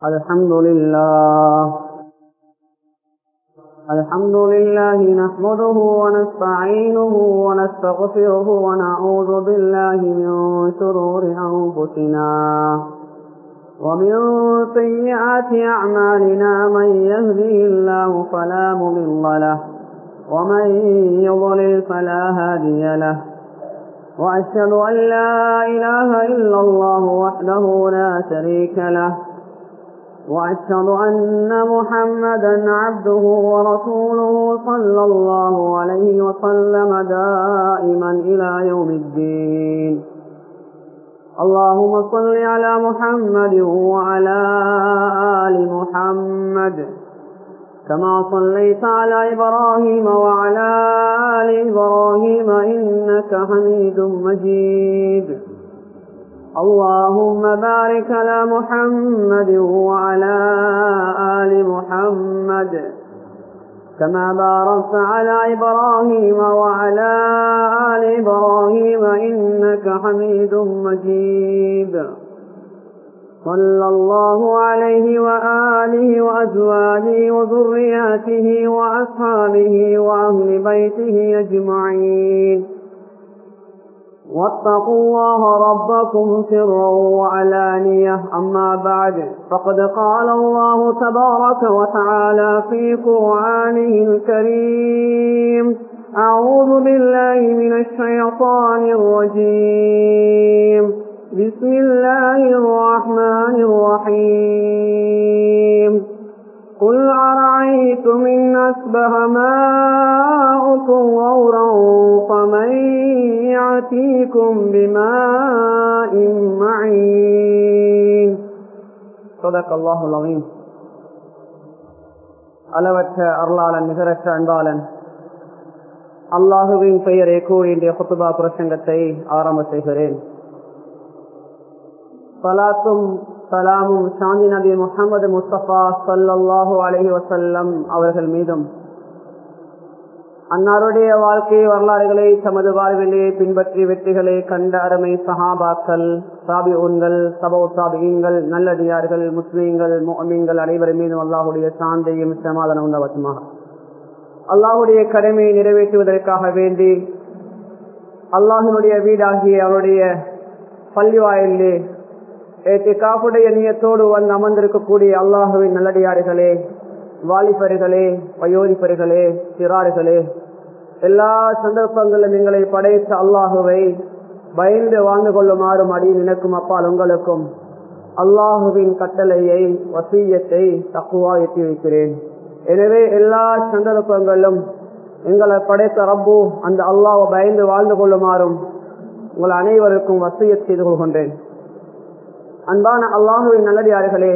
الحمد لله الحمد لله نحمده ونستعينه ونستغفره ونعوذ بالله من شرور أنفسنا ومن سيئات أعمالنا من يهده الله فلا مضل له ومن يضلل فلا هادي له وأشهد أن لا إله إلا الله وحده لا شريك له وأشهد أن محمدا عبده ورسوله صلى الله عليه وسلم دائما إلى يوم الدين اللهم صل على محمد وعلى آل محمد كما صليت على إبراهيم وعلى آل إبراهيم إنك حميد مجيد اللهم بارك على محمد وعلى آل محمد كما باركت على إبراهيم وعلى آل إبراهيم إنك حميد مجيد صلى الله عليه وآله وأزواجه وذرياته وأصحابه وأهل بيته أجمعين واتقوا الله ربكم سرا وعلانية أما بعد فقد قال الله تبارك وتعالى في قرآنه الكريم أعوذ بالله من الشيطان الرجيم بسم الله الرحمن الرحيم قل أرأيتم إن أصبح ماؤكم غورا فمن يأتيكم بماء معين صدق الله العظيم அளவற்ற அருளாளன் நிகரற்ற அன்பாளன் அல்லாஹுவின் பெயரை கூறி இன்றைய குத்துபா பிரசங்கத்தை ஆரம்ப செய்கிறேன் சலாத்தும் சலாமும் சாந்தி நபி முகமது முஸ்தபா சல்லாஹூ அலஹி வசல்லம் அவர்கள் மீதும் அன்னாருடைய வாழ்க்கை வரலாறுகளை தமது வாழ்விலே பின்பற்றி வெற்றிகளை கண்ட அருமை சஹாபாக்கள் சாபி உன்கள் சபோ சாபிகள் நல்லடியார்கள் முஸ்லீம்கள் மோமீன்கள் அனைவரும் மீதும் அல்லாஹுடைய சாந்தையும் சமாதானம் உண்டவசமாக அல்லாஹுடைய கடமையை நிறைவேற்றுவதற்காக வேண்டி அல்லாஹினுடைய வீடாகிய அவருடைய பள்ளிவாயிலே காப்புடைய நீயத்தோடு வந்து அமர்ந்திருக்கக்கூடிய அல்லாஹுவின் நல்லடியார்களே வாலிபர்களே வயோதிபர்களே சிறார்களே எல்லா சந்தர்ப்பங்களும் எங்களை படைத்த அல்லாஹுவை பயந்து வாழ்ந்து கொள்ளுமாறும் அடி நினைக்கும் அப்பால் உங்களுக்கும் அல்லாஹுவின் கட்டளையை வசீயத்தை தக்குவா எட்டி வைக்கிறேன் எனவே எல்லா சந்தர்ப்பங்களும் எங்களை படைத்த ரப்பு அந்த அல்லாஹை பயந்து வாழ்ந்து கொள்ளுமாறும் உங்கள் அனைவருக்கும் வசைய செய்து கொள்கின்றேன் அன்பான அல்லாஹுவின் நல்லடியார்களே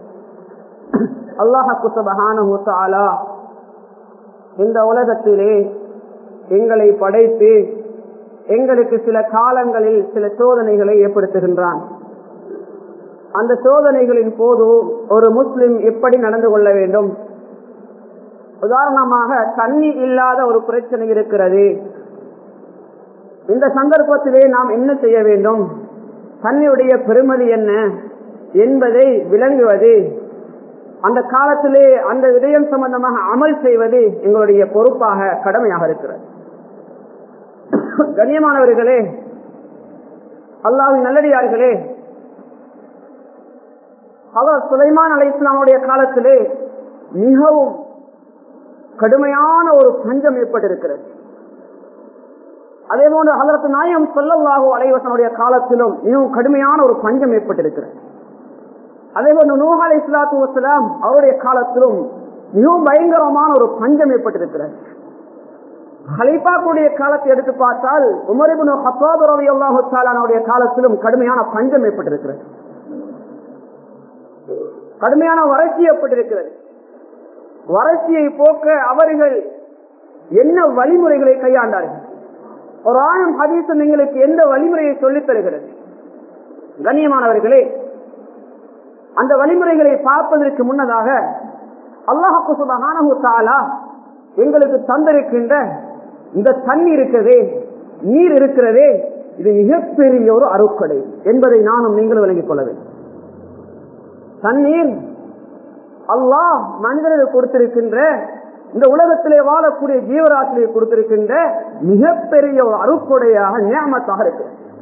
அல்லாஹு சுபஹானா இந்த உலகத்திலே எங்களை படைத்து எங்களுக்கு சில காலங்களில் சில சோதனைகளை ஏற்படுத்துகின்றான் அந்த சோதனைகளின் போது ஒரு முஸ்லிம் எப்படி நடந்து கொள்ள வேண்டும் உதாரணமாக தண்ணி இல்லாத ஒரு பிரச்சனை இருக்கிறது இந்த சந்தர்ப்பத்திலே நாம் என்ன செய்ய வேண்டும் தன்னுடைய பெருமதி என்ன என்பதை விளங்குவது அந்த காலத்திலே அந்த விடயம் சம்பந்தமாக அமல் செய்வது எங்களுடைய பொறுப்பாக கடமையாக இருக்கிறது கண்ணியமானவர்களே அல்லாவின் நல்லடியார்களே அவர் சுலைமான் அலை இஸ்லாமுடைய காலத்திலே மிகவும் கடுமையான ஒரு பஞ்சம் ஏற்பட்டிருக்கிறது அதே போன்று அதற்கு நாயம் சொல்லல்லாகோ அலைவசனுடைய காலத்திலும் மிகவும் கடுமையான ஒரு பஞ்சம் ஏற்பட்டிருக்கிறது அதே போன்று நூஹ் அலை இஸ்லாத்து வசலாம் அவருடைய காலத்திலும் மிகவும் பயங்கரமான ஒரு பஞ்சம் ஏற்பட்டிருக்கிறது ஹலிஃபாக்குடைய காலத்தை எடுத்து பார்த்தால் உமரிபுன் ஹத்தாப் ரவி அல்லாஹுடைய காலத்திலும் கடுமையான பஞ்சம் ஏற்பட்டிருக்கிறது கடுமையான வறட்சி ஏற்பட்டிருக்கிறது வறட்சியை போக்க அவர்கள் என்ன வழிமுறைகளை கையாண்டார்கள் ஒரு ஆணம் ஹதீசம் எங்களுக்கு எந்த வழிமுறையை சொல்லித் தருகிறது கண்ணியமானவர்களே அந்த வழிமுறைகளை பார்ப்பதற்கு முன்னதாக அல்லாஹு சுபகானா எங்களுக்கு தந்திருக்கின்ற இந்த தண்ணி இருக்கிறதே நீர் இருக்கிறதே இது மிகப்பெரிய ஒரு அருக்கடை என்பதை நானும் நீங்களும் விளங்கிக் கொள்ள வேண்டும் தண்ணீர் அல்லாஹ் மனிதனுக்கு கொடுத்திருக்கின்ற இந்த உலகத்திலே வாழக்கூடிய ஜீவராசியை கொடுத்திருக்கின்ற மிகப்பெரிய ஒரு அருக்குடையாக நியமத்தாக இருக்கு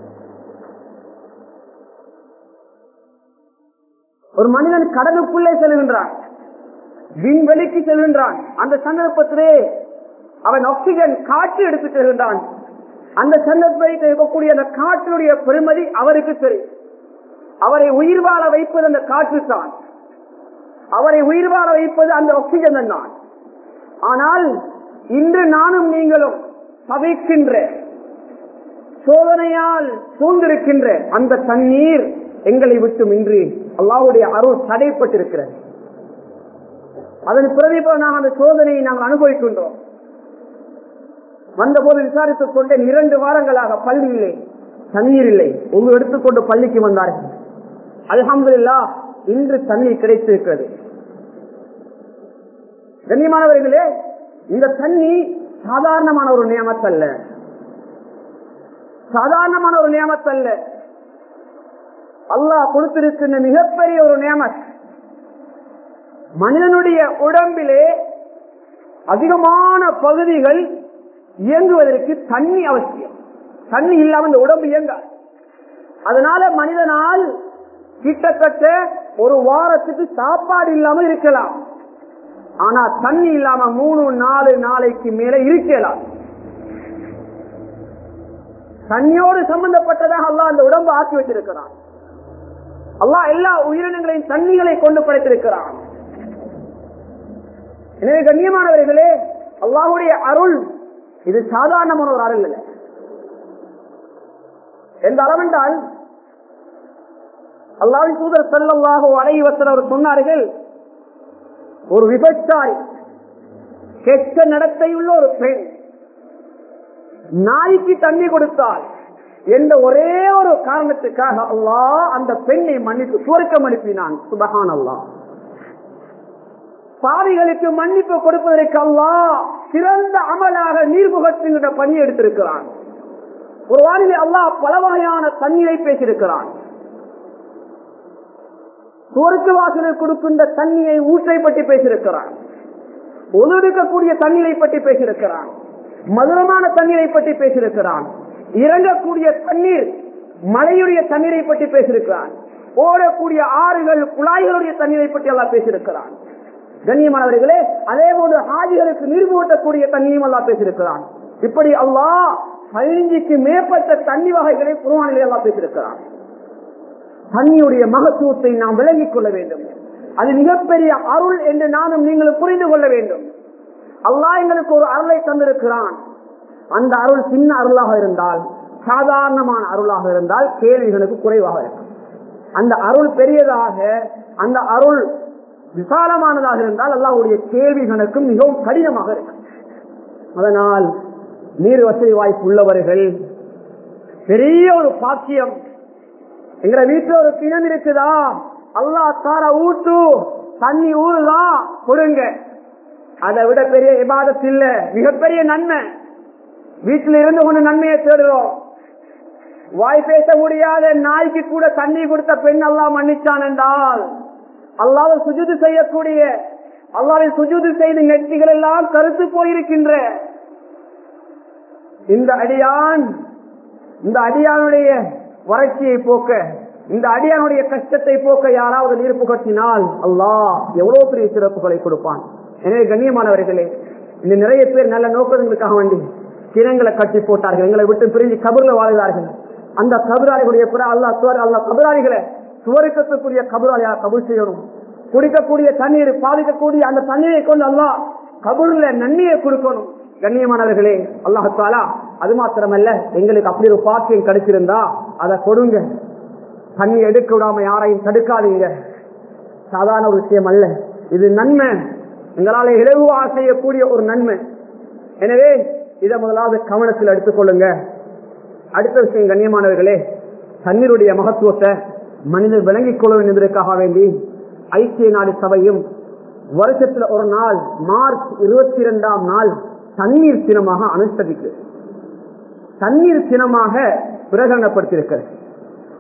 ஒரு மனிதன் கடலுக்குள்ளே செல்கின்றான் விண்வெளிக்கு செல்கின்றான் அந்த சந்தர்ப்பத்திலே அவன் ஆக்சிஜன் காற்று எடுத்து செல்கின்றான் அந்த சந்தர்ப்பத்தில் இருக்கக்கூடிய அந்த காற்றினுடைய பெருமதி அவருக்கு தெரியும் அவரை உயிர் வாழ வைப்பது அந்த காற்று தான் அவரை உயிர் வாழ வைப்பது அந்த ஆக்சிஜன் தான் ஆனால் இன்று நானும் நீங்களும் சதைக்கின்ற சோதனையால் சூழ்ந்திருக்கின்ற அந்த தண்ணீர் எங்களை விட்டும் இன்று அல்லாவுடைய அருள் தடைப்பட்டிருக்கிறது அதன் பிரதிபலனாக அந்த சோதனையை நாங்கள் அனுபவிக்கின்றோம் வந்தபோது விசாரித்துக் கொண்டேன் இரண்டு வாரங்களாக பள்ளியிலே தண்ணீர் இல்லை ஒன்று எடுத்துக்கொண்டு பள்ளிக்கு வந்தார்கள் அல்ஹம்துல்லா இன்று தண்ணீர் கிடைத்திருக்கிறது கண்ணியமானவர்களே இந்த தண்ணி சாதாரணமான ஒரு நியமத்தல்ல சாதாரணமான ஒரு நியமத்தல்ல அல்லாஹ் கொடுத்திருக்கின்ற மிகப்பெரிய ஒரு நியமத் மனிதனுடைய உடம்பிலே அதிகமான பகுதிகள் இயங்குவதற்கு தண்ணி அவசியம் தண்ணி இல்லாமல் இந்த உடம்பு இயங்காது அதனால மனிதனால் கிட்டத்தட்ட ஒரு வாரத்துக்கு சாப்பாடு இல்லாமல் இருக்கலாம் ஆனா தண்ணி இல்லாம மூணு நாலு நாளைக்கு மேல இருக்கலாம் தண்ணியோடு சம்பந்தப்பட்டதாக அல்லாஹ் அந்த உடம்பு ஆக்கி வச்சிருக்கிறான் அல்லாஹ் எல்லா உயிரினங்களையும் தண்ணிகளை கொண்டு படைத்திருக்கிறான் எனவே கண்ணியமானவர்களே அல்லாஹுடைய அருள் இது சாதாரணமான ஒரு அருள் இல்லை எந்த அளவென்றால் அல்லாவின் தூதர் செல்லவாக அலைவசர் அவர் சொன்னார்கள் ஒரு விபச்சாரி கெட்ட நடத்தையுள்ள ஒரு பெண் நாய்க்கு தண்ணி கொடுத்தால் என்ற ஒரே ஒரு காரணத்துக்காக அல்லாஹ் அந்த பெண்ணை மன்னித்து சுவர்க்கம் அனுப்பினான் சுபகான் அல்லாஹ் பாவிகளுக்கு மன்னிப்பு கொடுப்பதற்கு அல்லாஹ் சிறந்த அமலாக நீர் புகற்றுகின்ற பணி எடுத்திருக்கிறான் ஒரு வானிலை அல்லாஹ் பல வகையான தண்ணீரை பேசியிருக்கிறான் சுவர்க்க வாசலில் கொடுக்கின்ற தண்ணியை ஊற்றை பற்றி பேசியிருக்கிறான் ஒதுக்கக்கூடிய தண்ணீரை பற்றி பேசியிருக்கிறான் மதுரமான தண்ணீரை பற்றி பேசியிருக்கிறான் இறங்கக்கூடிய தண்ணீர் மழையுடைய தண்ணீரை பற்றி பேசியிருக்கிறான் ஓடக்கூடிய ஆறுகள் குழாய்களுடைய தண்ணீரை பற்றி எல்லாம் பேசியிருக்கிறான் கண்ணியமானவர்களே அதே போன்று ஹாஜிகளுக்கு நீர் போட்டக்கூடிய தண்ணியும் எல்லாம் பேசியிருக்கிறான் இப்படி அல்லாஹ் பதினஞ்சுக்கு மேற்பட்ட தண்ணி வகைகளை குருவானிலே எல்லாம் பேசியிருக்கிறான் தண்ணியுடைய மகத்துவத்தை நாம் விளங்கிக் கொள்ள வேண்டும் அது மிகப்பெரிய அருள் என்று நானும் நீங்களும் புரிந்து கொள்ள வேண்டும் அல்லாஹ் எங்களுக்கு ஒரு அருளை தந்திருக்கிறான் அந்த அருள் சின்ன அருளாக இருந்தால் சாதாரணமான அருளாக இருந்தால் கேள்விகளுக்கு குறைவாக இருக்கும் அந்த அருள் பெரியதாக அந்த அருள் விசாலமானதாக இருந்தால் அல்லாவுடைய கேள்விகளுக்கும் மிகவும் கடினமாக இருக்கும் அதனால் நீர் வசதி வாய்ப்பு உள்ளவர்கள் பெரிய ஒரு பாக்கியம் எங்க வீட்டுல ஒரு கிணம் இருக்குதா அல்லா தார ஊட்டு தண்ணி ஊறுதா கொடுங்க அதை விட பெரிய இபாதத் இல்ல மிகப்பெரிய நன்மை வீட்டில் இருந்து கொண்டு நன்மையை தேடுறோம் வாய் பேச முடியாத நாய்க்கு கூட தண்ணி கொடுத்த பெண் அல்லா மன்னிச்சான் என்றால் அல்லாவை சுஜுது செய்யக்கூடிய அல்லாவை சுஜுது செய்து நெற்றிகள் எல்லாம் கருத்து போயிருக்கின்ற இந்த அடியான் இந்த அடியானுடைய வறட்சியை போக்க இந்த அடியானுடைய கஷ்டத்தை போக்க யாராவது நீர் புகட்டினால் அல்லாஹ் எவ்வளவு பெரிய சிறப்புகளை கொடுப்பான் எனவே கண்ணியமானவர்களே இந்த நிறைய பேர் நல்ல நோக்கங்களுக்காக வேண்டி கிணங்களை கட்டி போட்டார்கள் எங்களை விட்டு பிரிஞ்சு கபர்ல வாழ்கிறார்கள் அந்த கபராளிகளுடைய கூட அல்லா சுவர் அல்லா கபராளிகளை சுவருக்கத்துக்குரிய கபராளியா கபூல் செய்யணும் குடிக்கக்கூடிய தண்ணீர் பாதிக்கக்கூடிய அந்த தண்ணீரை கொண்டு அல்லா கபூர்ல நன்மையை கொடுக்கணும் கண்ணியமானவர்களே அல்லாஹாலா அது மாத்திரமல்ல எங்களுக்கு அப்படி ஒரு பாக்கியம் கிடைச்சிருந்தா அதை கொடுங்க தண்ணி எடுக்க விடாம யாரையும் தடுக்காதீங்க சாதாரண ஒரு விஷயம் அல்ல இது நன்மை எங்களால இலகுவா செய்யக்கூடிய ஒரு நன்மை எனவே இதை முதலாவது கவனத்தில் எடுத்துக்கொள்ளுங்க அடுத்த விஷயம் கண்ணியமானவர்களே தண்ணீருடைய மகத்துவத்தை மனிதர் விளங்கிக் கொள்ள வேண்டியதற்காக வேண்டி ஐக்கிய நாடு சபையும் வருஷத்துல ஒரு நாள் மார்ச் இருபத்தி இரண்டாம் நாள் தண்ணீர் தினமாக அனுஷ்டிக்கிறது தண்ணீர் தினமாக பிரகடனப்படுத்தியிருக்கிறது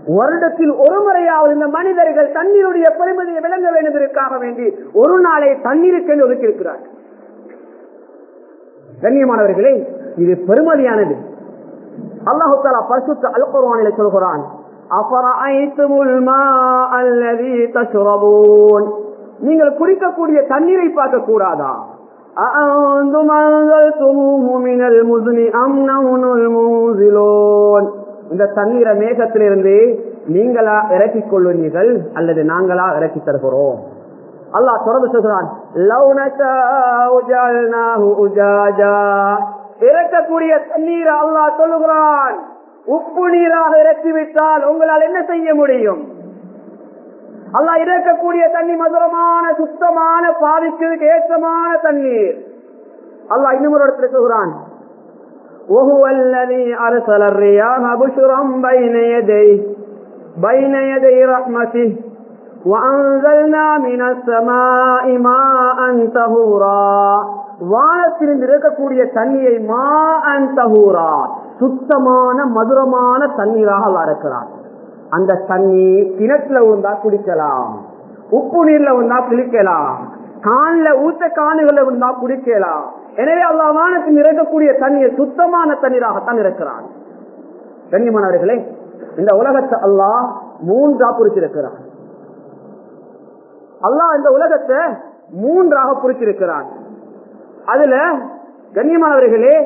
வருடத்தில் ஒரு முறையாவது இந்த மனிதர்கள் தண்ணீருடைய பெருமதியை விளங்க வேண்டுவதற்காக வேண்டி ஒரு நாளை தண்ணீருக்கு ஒதுக்கி இருக்கிறார்கள் கண்ணியமானவர்களே இது பெருமதியானது அல்லாஹு தாலா பரிசுத்த அல் குர்ஆனிலே சொல்கிறான் அஃபரஐத்துமுல் மாஅ அல்லதி தஷ்ரபூன் நீங்கள் குடிக்கக்கூடிய தண்ணீரை பார்க்க கூடாதா أأنتم أنزلتموه من المزن أم نحن المنزلون இந்த தண்ணீரை மேகத்திலிருந்து நீங்களா இறக்கிக் கொள்ளுவீர்கள் அல்லது நாங்களா இறக்கி தருகிறோம் அல்லாஹ் தொடர்ந்து சொல்கிறான் லவ் நஷாஉ ஜஅல்னாஹு உஜாஜா இறக்கக்கூடிய தண்ணீர் அல்லாஹ் சொல்லுகிறான் உப்பு நீராக இறக்கிவிட்டால் உங்களால் என்ன செய்ய முடியும் அல்லாஹ் இறக்கக்கூடிய தண்ணி மதுரமான சுத்தமான பாதிக்கு ஏற்றமான தண்ணீர் அல்லாஹ் இன்னும் ஒரு இடத்துல சொல்கிறான் وهو الذي أرسل الرياح بشرا بين يديه بين يدي رحمته وأنزلنا من السماء ماء طهورا வானத்திலிருந்து இருக்கக்கூடிய தண்ணியை மா அன் தஹூரா சுத்தமான மதுரமான தண்ணீராக அல்லாஹ் இருக்கிறான் அந்த தண்ணி கிணத்துல விழுந்தா குடிக்கலாம் உப்பு நீர்ல விழுந்தா குளிக்கலாம் கான்ல ஊத்த காணுகளை விழுந்தா குடிக்கலாம் எனவே அல்லா வானத்தில் இருக்கக்கூடிய தண்ணீர் சுத்தமான தண்ணீராகத்தான் இருக்கிறான் கண்ணியமானவர்களே இந்த உலகத்தை அல்லாஹ் மூன்றா புரிச்சிருக்கிறான் அல்லாஹ் இந்த உலகத்தை மூன்றாக புரிச்சிருக்கிறான் அதுல கண்ணியமானவர்களே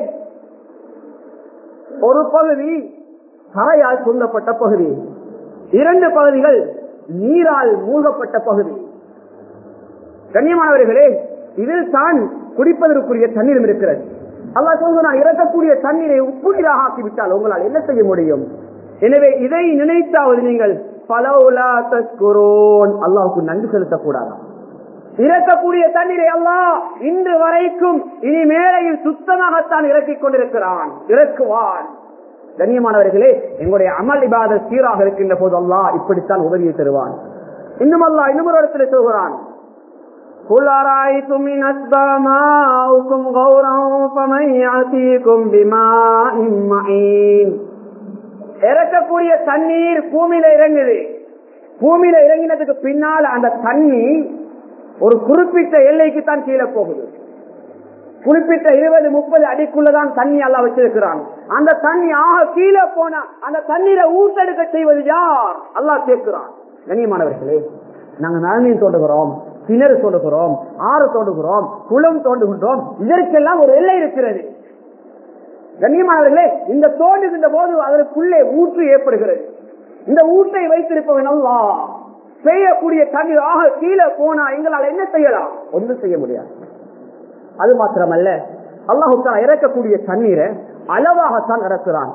ஒரு பகுதி தரையால் சுந்தப்பட்ட பகுதி இரண்டு பகுதிகள் நீரால் மூழ்கப்பட்ட பகுதி கண்ணியமானவர்களே இதில் தான் குடிப்பதற்குரிய தண்ணீரும் இருக்கிறது அல்லா சொல்கிறான் இறக்கக்கூடிய தண்ணீரை உப்பு நீராக ஆக்கிவிட்டால் உங்களால் என்ன செய்ய முடியும் எனவே இதை நினைத்தாவது நீங்கள் பலவுலா தஸ்குரோன் அல்லாவுக்கு நன்றி செலுத்தக்கூடாதா இறக்கக்கூடிய தண்ணீரை அல்லாஹ் இன்று வரைக்கும் இனி மேலையில் சுத்தமாகத்தான் இறக்கிக் கொண்டிருக்கிறான் இறக்குவான் கண்ணியமானவர்களே எங்களுடைய அமல் இபாத சீராக இருக்கின்ற போது அல்லாஹ் இப்படித்தான் உதவியை தருவான் இன்னும் அல்லாஹ் இன்னும் ஒரு இடத்துல சொல்கிறான் قل أرأيتم إن أتبع ماؤكم غورا فمن يأتيكم بماء معين இறக்கக்கூடிய தண்ணீர் பூமியில இறங்குது பூமியில இறங்கினதுக்கு பின்னால் அந்த தண்ணி ஒரு குறிப்பிட்ட எல்லைக்கு தான் கீழே போகுது குறிப்பிட்ட இருபது முப்பது அடிக்குள்ளதான் தண்ணி எல்லாம் வச்சிருக்கிறான் அந்த தண்ணி ஆக கீழே போனா அந்த தண்ணீரை ஊட்டெடுக்க செய்வது யார் அல்லாஹ் கேட்கிறான் கண்ணியமானவர்களே நாங்க நலனையும் தோண்டுகிறோம் கிணறு தோண்டுகிறோம் ஆறு தோண்டுகிறோம் குளம் தோண்டுகின்றோம் இதற்கெல்லாம் ஒரு எல்லை இருக்கிறது கண்ணியமானவர்களே இந்த தோண்டுகின்ற போது அதற்குள்ளே ஊற்று ஏற்படுகிறது இந்த ஊற்றை வைத்திருப்பவன் அல்லா செய்யக்கூடிய தண்ணீர் ஆக கீழே போனா எங்களால் என்ன செய்யலாம் ஒன்றும் செய்ய முடியாது அது மாத்திரமல்ல அல்லாஹு இறக்கக்கூடிய தண்ணீரை அளவாகத்தான் இறக்குறான்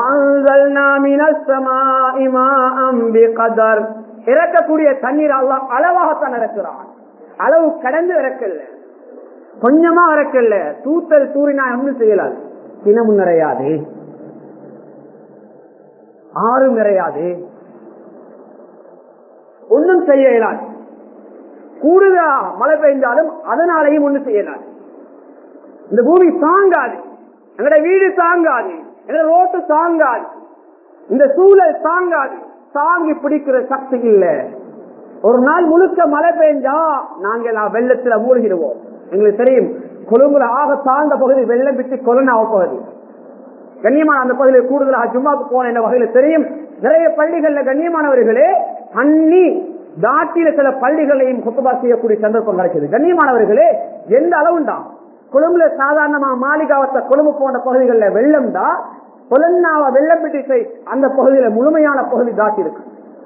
இறக்கக்கூடிய தண்ணீர் அல்லாஹ் அளவாகத்தான் இறக்குறான் அளவு கடந்து இறக்கல கொஞ்சமா இறக்கல தூத்தல் தூரினா ஒன்றும் செய்யலாது தினமும் நிறையாது ஆறு நிறையாது ஒன்றும் செய்ய இயலாது கூடுதலா மழை பெய்ந்தாலும் அதனாலையும் ஒன்றும் செய்யலாது இந்த பூமி தாங்காது எங்கட வீடு தாங்காது எங்கட ரோட்டு தாங்காது இந்த சூழல் தாங்காது தாங்கி பிடிக்கிற சக்தி இல்ல ஒரு நாள் முழுக்க மழை பெஞ்சா நாங்க வெள்ளத்துல மூழ்கிடுவோம் எங்களுக்கு தெரியும் கொழும்புல ஆக தாழ்ந்த பகுதி வெள்ளம் விட்டு கொலனாவ பகுதி கண்ணியமான அந்த பகுதியில் கூடுதலாக ஜும்மாக்கு போன இந்த வகையில தெரியும் நிறைய பள்ளிகள்ல கண்ணியமானவர்களே தண்ணி தாட்டில சில பள்ளிகளையும் குத்துபா செய்யக்கூடிய சந்தர்ப்பம் கிடைச்சது கண்ணியமானவர்களே எந்த அளவுண்டா கொழும்புல சாதாரணமா மாளிகாவத்த கொழும்பு போன்ற பகுதிகளில் வெள்ளம் தான் கொலன்னாவ வெள்ளம் பிடிசை அந்த பகுதியில முழுமையான பகுதி தாட்டி இருக்கு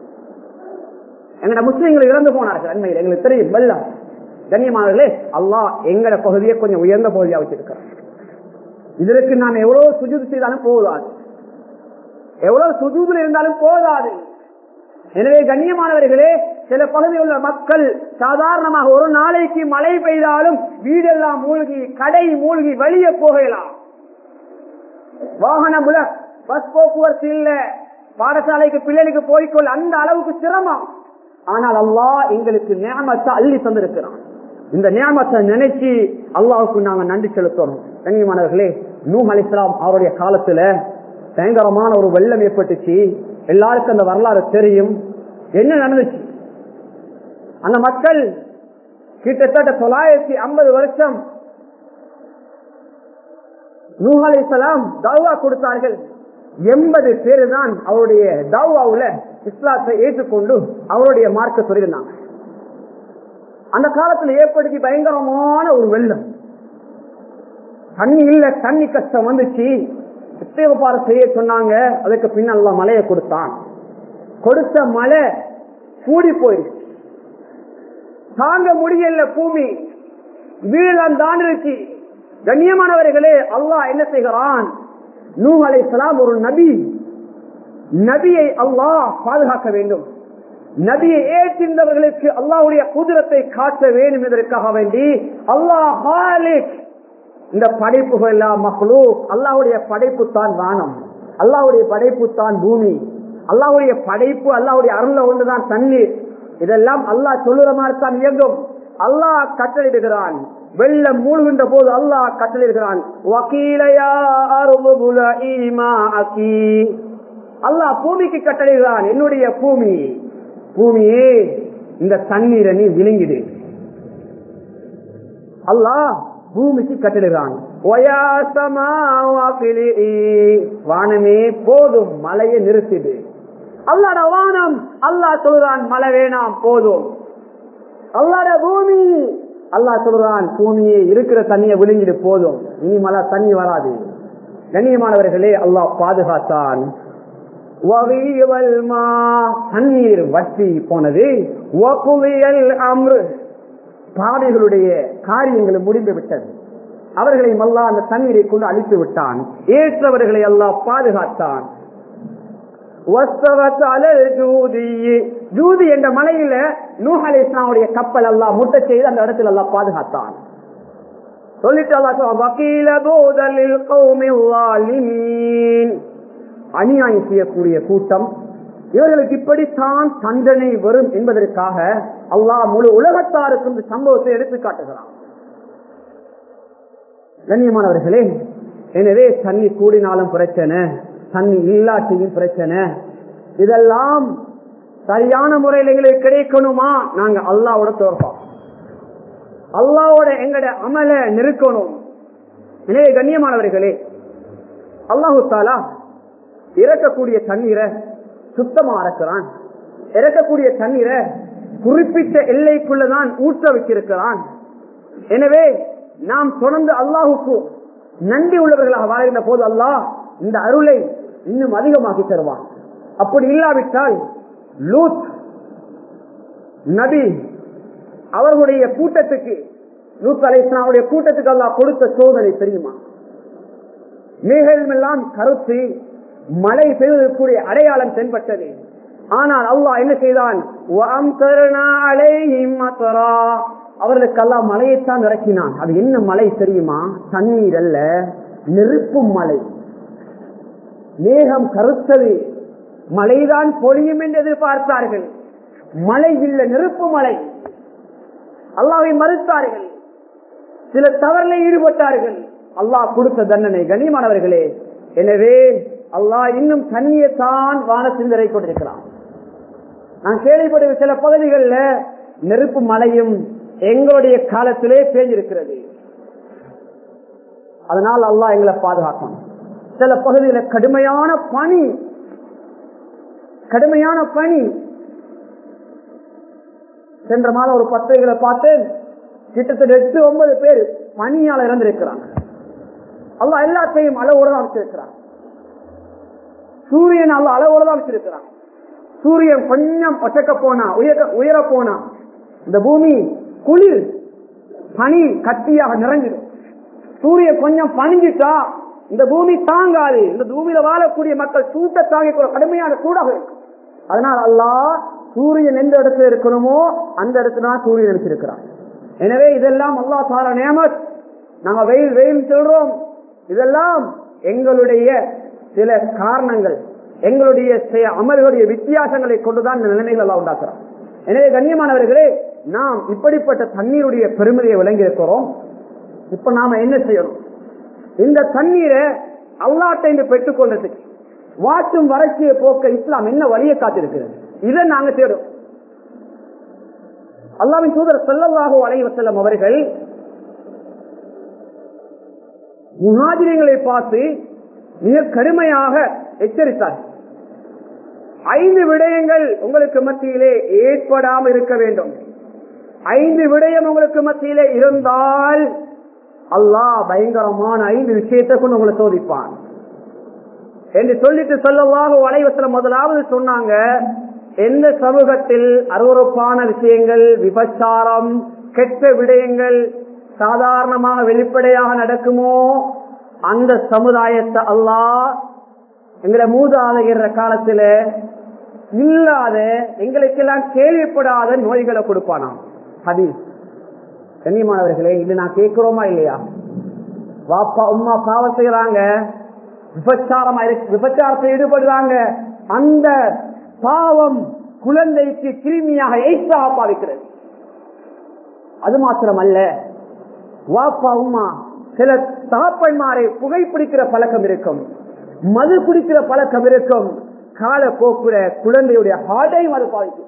எங்கட முஸ்லீம்கள் இறந்து போனார்கள் அண்மையில் எங்களுக்கு தெரியும் வெள்ளம் கண்ணியமானவர்களே அல்லாஹ் எங்கட பகுதியை கொஞ்சம் உயர்ந்த பகுதியா வச்சிருக்கிறார் இதற்கு நான் எவ்வளவு சுஜூது செய்தாலும் போதாது எவ்வளவு சுஜூதில் இருந்தாலும் போதாது எனவே கண்ணியமானவர்களே சில பகுதியில் உள்ள மக்கள் சாதாரணமாக ஒரு நாளைக்கு மழை பெய்தாலும் வீடெல்லாம் மூழ்கி கடை மூழ்கி வெளியே போகலாம் வாகனம் பஸ் போக்குவரத்து இல்ல பாடசாலைக்கு பிள்ளைகளுக்கு போய்க்கொள்ள அந்த அளவுக்கு சிரமம் ஆனால் அல்லாஹ் எங்களுக்கு நியமத்தை அள்ளி தந்திருக்கிறான் இந்த நியமத்தை நினைச்சு அல்லாவுக்கு நாங்க நன்றி செலுத்தணும் கண்ணியமானவர்களே நூ அலிஸ்லாம் அவருடைய காலத்துல பயங்கரமான ஒரு வெள்ளம் ஏற்பட்டுச்சு எல்லாருக்கும் அந்த வரலாறு தெரியும் என்ன நடந்துச்சு அந்த மக்கள் கிட்டத்தட்ட தொள்ளாயிரத்தி ஐம்பது வருஷம் நூஹ் அலைஹிஸ்ஸலாம் தௌவா கொடுத்தார்கள் எண்பது பேரு தான் அவருடைய தௌவாவுல இஸ்லாத்தை ஏற்றுக்கொண்டு அவருடைய மார்க்க சொல்லியிருந்தாங்க அந்த காலத்தில் ஏற்படுத்தி பயங்கரமான ஒரு வெள்ளம் தண்ணி இல்ல தண்ணி கஷ்டம் வந்துச்சு இஸ்தேவபார செய்ய சொன்னாங்க அதுக்கு பின்னால் மலையை கொடுத்தான் கொடுத்த மலை கூடி போயிடுச்சு தாங்க முடியல பூமி வீழம் தாண்டிருச்சு கண்ணியமானவர்களே அல்லாஹ் என்ன செய்கிறான் நூ அலை ஒரு நபி நபியை அல்லாஹ் பாதுகாக்க வேண்டும் நபியை ஏற்றிருந்தவர்களுக்கு அல்லாஹ்வுடைய குதிரத்தை காட்ட வேண்டும் என்பதற்காக வேண்டி அல்லாஹ் ஹாலிக் இந்த படைப்புகள் எல்லாம் மஹ்லூக் அல்லாஹ்வுடைய படைப்பு தான் வானம் அல்லாஹ்வுடைய படைப்பு தான் பூமி அல்லாஹ்வுடைய படைப்பு அல்லாஹ்வுடைய அருள்ல ஒன்றுதான் தண்ணீர் இதெல்லாம் அல்லாஹ் சொல்லுற மாதிரி தான் இயங்கும் அல்லாஹ் கட்டளிடுகிறான் வெள்ளம் மூழ்கின்ற போது அல்லாஹ் கட்டளிடுகிறான் வக்கீலையா அல்லாஹ் பூமிக்கு கட்டளைகிறான் என்னுடைய பூமி பூமியே இந்த தண்ணீரை நீ விழுங்கிடு அல்லாஹ் பூமிக்கு கட்டளிடுறான் வானமே போதும் மலையை நிறுத்திடு அல்லாட வானம் அல்லாஹ் சொல்றான் மழை வேணாம் போதும் அல்லாட பூமி அல்லாஹ் சொல்றான் பூமியே இருக்கிற தண்ணியை விழுங்கிடு போதும் இனி மழை தண்ணி வராது கண்ணியமானவர்களே அல்லாஹ் பாதுகாத்தான் தண்ணீர் வற்றி போனது பாதைகளுடைய காரியங்கள் முடிந்து விட்டது அவர்களை மல்லா அந்த தண்ணீரை கொண்டு அழித்து விட்டான் ஏற்றவர்களை எல்லாம் பாதுகாத்தான் ஜூதி என்ற மலையில நூஹ் அலிஸ்லாமுடைய கப்பல் எல்லாம் முட்ட செய்து அந்த இடத்துல எல்லாம் பாதுகாத்தான் சொல்லிட்டு அநியாயம் செய்யக்கூடிய கூட்டம் இவர்களுக்கு இப்படித்தான் தண்டனை வரும் என்பதற்காக அல்லாஹ் முழு உலகத்தாருக்கு இந்த சம்பவத்தை எடுத்து காட்டுகிறான் கண்ணியமானவர்களே எனவே தண்ணி கூடினாலும் பிரச்சனை தண்ணி இல்லாட்டியும் பிரச்சனை இதெல்லாம் சரியான முறையில் எங்களுக்கு கிடைக்கணுமா நாங்க அல்லாவோட தோற்போம் அல்லாவோட எங்கட அமல நிறுக்கணும் எனவே கண்ணியமானவர்களே அல்லாஹு தாலா இறக்கக்கூடிய தண்ணீரை சுத்தமா அறக்கிறான் இறக்கக்கூடிய தண்ணீரை குறிப்பிட்ட எல்லைக்குள்ளதான் ஊற்ற வச்சிருக்கிறான் எனவே நாம் தொடர்ந்து அல்லாஹுக்கு நன்றி உள்ளவர்களாக வாழ்கின்ற போது அல்லாஹ் இந்த அருளை இன்னும் அதிகமாக்கி தருவான் அப்படி இல்லாவிட்டால் லூத் நபி அவர்களுடைய கூட்டத்துக்கு லூத் அலைஸ்லாவுடைய கூட்டத்துக்கு அல்லாஹ் கொடுத்த சோதனை தெரியுமா மேகமெல்லாம் கருத்து மழை பெய்வதற்குரிய அடையாளம் தென்பட்டது ஆனால் அல்லாஹ் என்ன செய்தான் அவர்களுக்கெல்லாம் மலையைத்தான் இறக்கினான் அது என்ன மலை தெரியுமா தண்ணீர் அல்ல நெருப்பும் மலை மேகம் கருத்தது மழைதான் பொழியும் என்று எதிர்பார்த்தார்கள் மழை இல்லை நெருப்பு மலை அல்லாவை மறுத்தார்கள் சில தவறில் ஈடுபட்டார்கள் அல்லாஹ் கொடுத்த தண்டனை கண்ணியமானவர்களே எனவே அல்லாஹ் இன்னும் தண்ணியைத்தான் வானசிந்தரை கொண்டிருக்கிறான் நான் கேள்விப்பட்ட சில பகுதிகளில் நெருப்பு மழையும் எங்களுடைய காலத்திலே பேஞ்சிருக்கிறது அதனால் அல்லாஹ் எங்களை பாதுகாக்கணும் சில பகுதியில் கடுமையான பனி கடுமையான பனி சென்ற மாதம் ஒரு பத்திரிகைகளை பார்த்தேன் கிட்டத்தட்ட எட்டு ஒன்பது பேர் பனியால் இறந்திருக்கிறாங்க அல்ல எல்லாத்தையும் அளவோடு தான் வச்சிருக்கிறான் சூரியன் அல்ல அளவோடு தான் வச்சிருக்கிறான் சூரியன் கொஞ்சம் ஒச்சக்க போனா உயர உயர போனா இந்த பூமி குளிர் பனி கட்டியாக நிறைஞ்சிடும் சூரியன் கொஞ்சம் பணிஞ்சிட்டா இந்த பூமி தாங்காது இந்த பூமியில வாழக்கூடிய மக்கள் சூட்ட தாங்கி கடுமையான சூடாக இருக்கும் அதனால் அல்லாஹ் சூரியன் எந்த இடத்துல இருக்கணுமோ அந்த இடத்துல சூரியன் வச்சிருக்கிறான் எனவே இதெல்லாம் அல்லா தார நேமத் நாங்க வெயில் வெயில் சொல்றோம் இதெல்லாம் எங்களுடைய சில காரணங்கள் எங்களுடைய அமல்களுடைய வித்தியாசங்களை கொண்டுதான் இந்த நிலைமைகள் எல்லாம் உண்டாக்குறோம் எனவே கண்ணியமானவர்களே நாம் இப்படிப்பட்ட தண்ணீருடைய பெருமதியை விளங்கி இருக்கிறோம் இப்ப நாம என்ன செய்யணும் இந்த தண்ணீரை அல்லாட்டை பெற்றுக் கொண்டதுக்கு வாட்டும் வறட்சியை போக்க இஸ்லாம் என்ன வழியை காத்திருக்கிறது இதை நாங்க தேடும் அல்லாவின் தூதர் செல்லவாக அலைவ செல்லும் அவர்கள் முகாதிரிகளை பார்த்து மிக கடுமையாக எச்சரித்தார் ஐந்து விடயங்கள் உங்களுக்கு மத்தியிலே ஏற்படாமல் இருக்க வேண்டும் ஐந்து விடயம் உங்களுக்கு மத்தியிலே இருந்தால் அல்லாஹ் பயங்கரமான ஐந்து விஷயத்தை கொண்டு உங்களை சோதிப்பான் என்று சொல்லிட்டு சொல்லவாக வலைவசல முதலாவது சொன்னாங்க எந்த சமூகத்தில் அருவறுப்பான விஷயங்கள் விபச்சாரம் கெட்ட விடயங்கள் சாதாரணமாக வெளிப்படையாக நடக்குமோ அந்த சமுதாயத்தை அல்லாஹ் எங்களை மூதாதைகிற காலத்துல இல்லாத எங்களுக்கெல்லாம் கேள்விப்படாத நோய்களை கொடுப்பானாம் ஹதீஸ் கண்ணியமானவர்களே இது நான் கேட்கிறோமா இல்லையா வாப்பா உமா பாவம் செய்யறாங்க விபச்சாரமா இருக்கு விபச்சாரத்தில் ஈடுபடுறாங்க அந்த பாவம் குழந்தைக்கு கிருமியாக எய்த்தாக பாவிக்கிறது அது மாத்திரமல்ல வாப்பா உமா சில தகப்பன்மாரை புகைப்பிடிக்கிற பழக்கம் இருக்கும் மது குடிக்கிற பழக்கம் இருக்கும் கால போக்குற குழந்தையுடைய ஹார்டையும் அது பாதிக்குது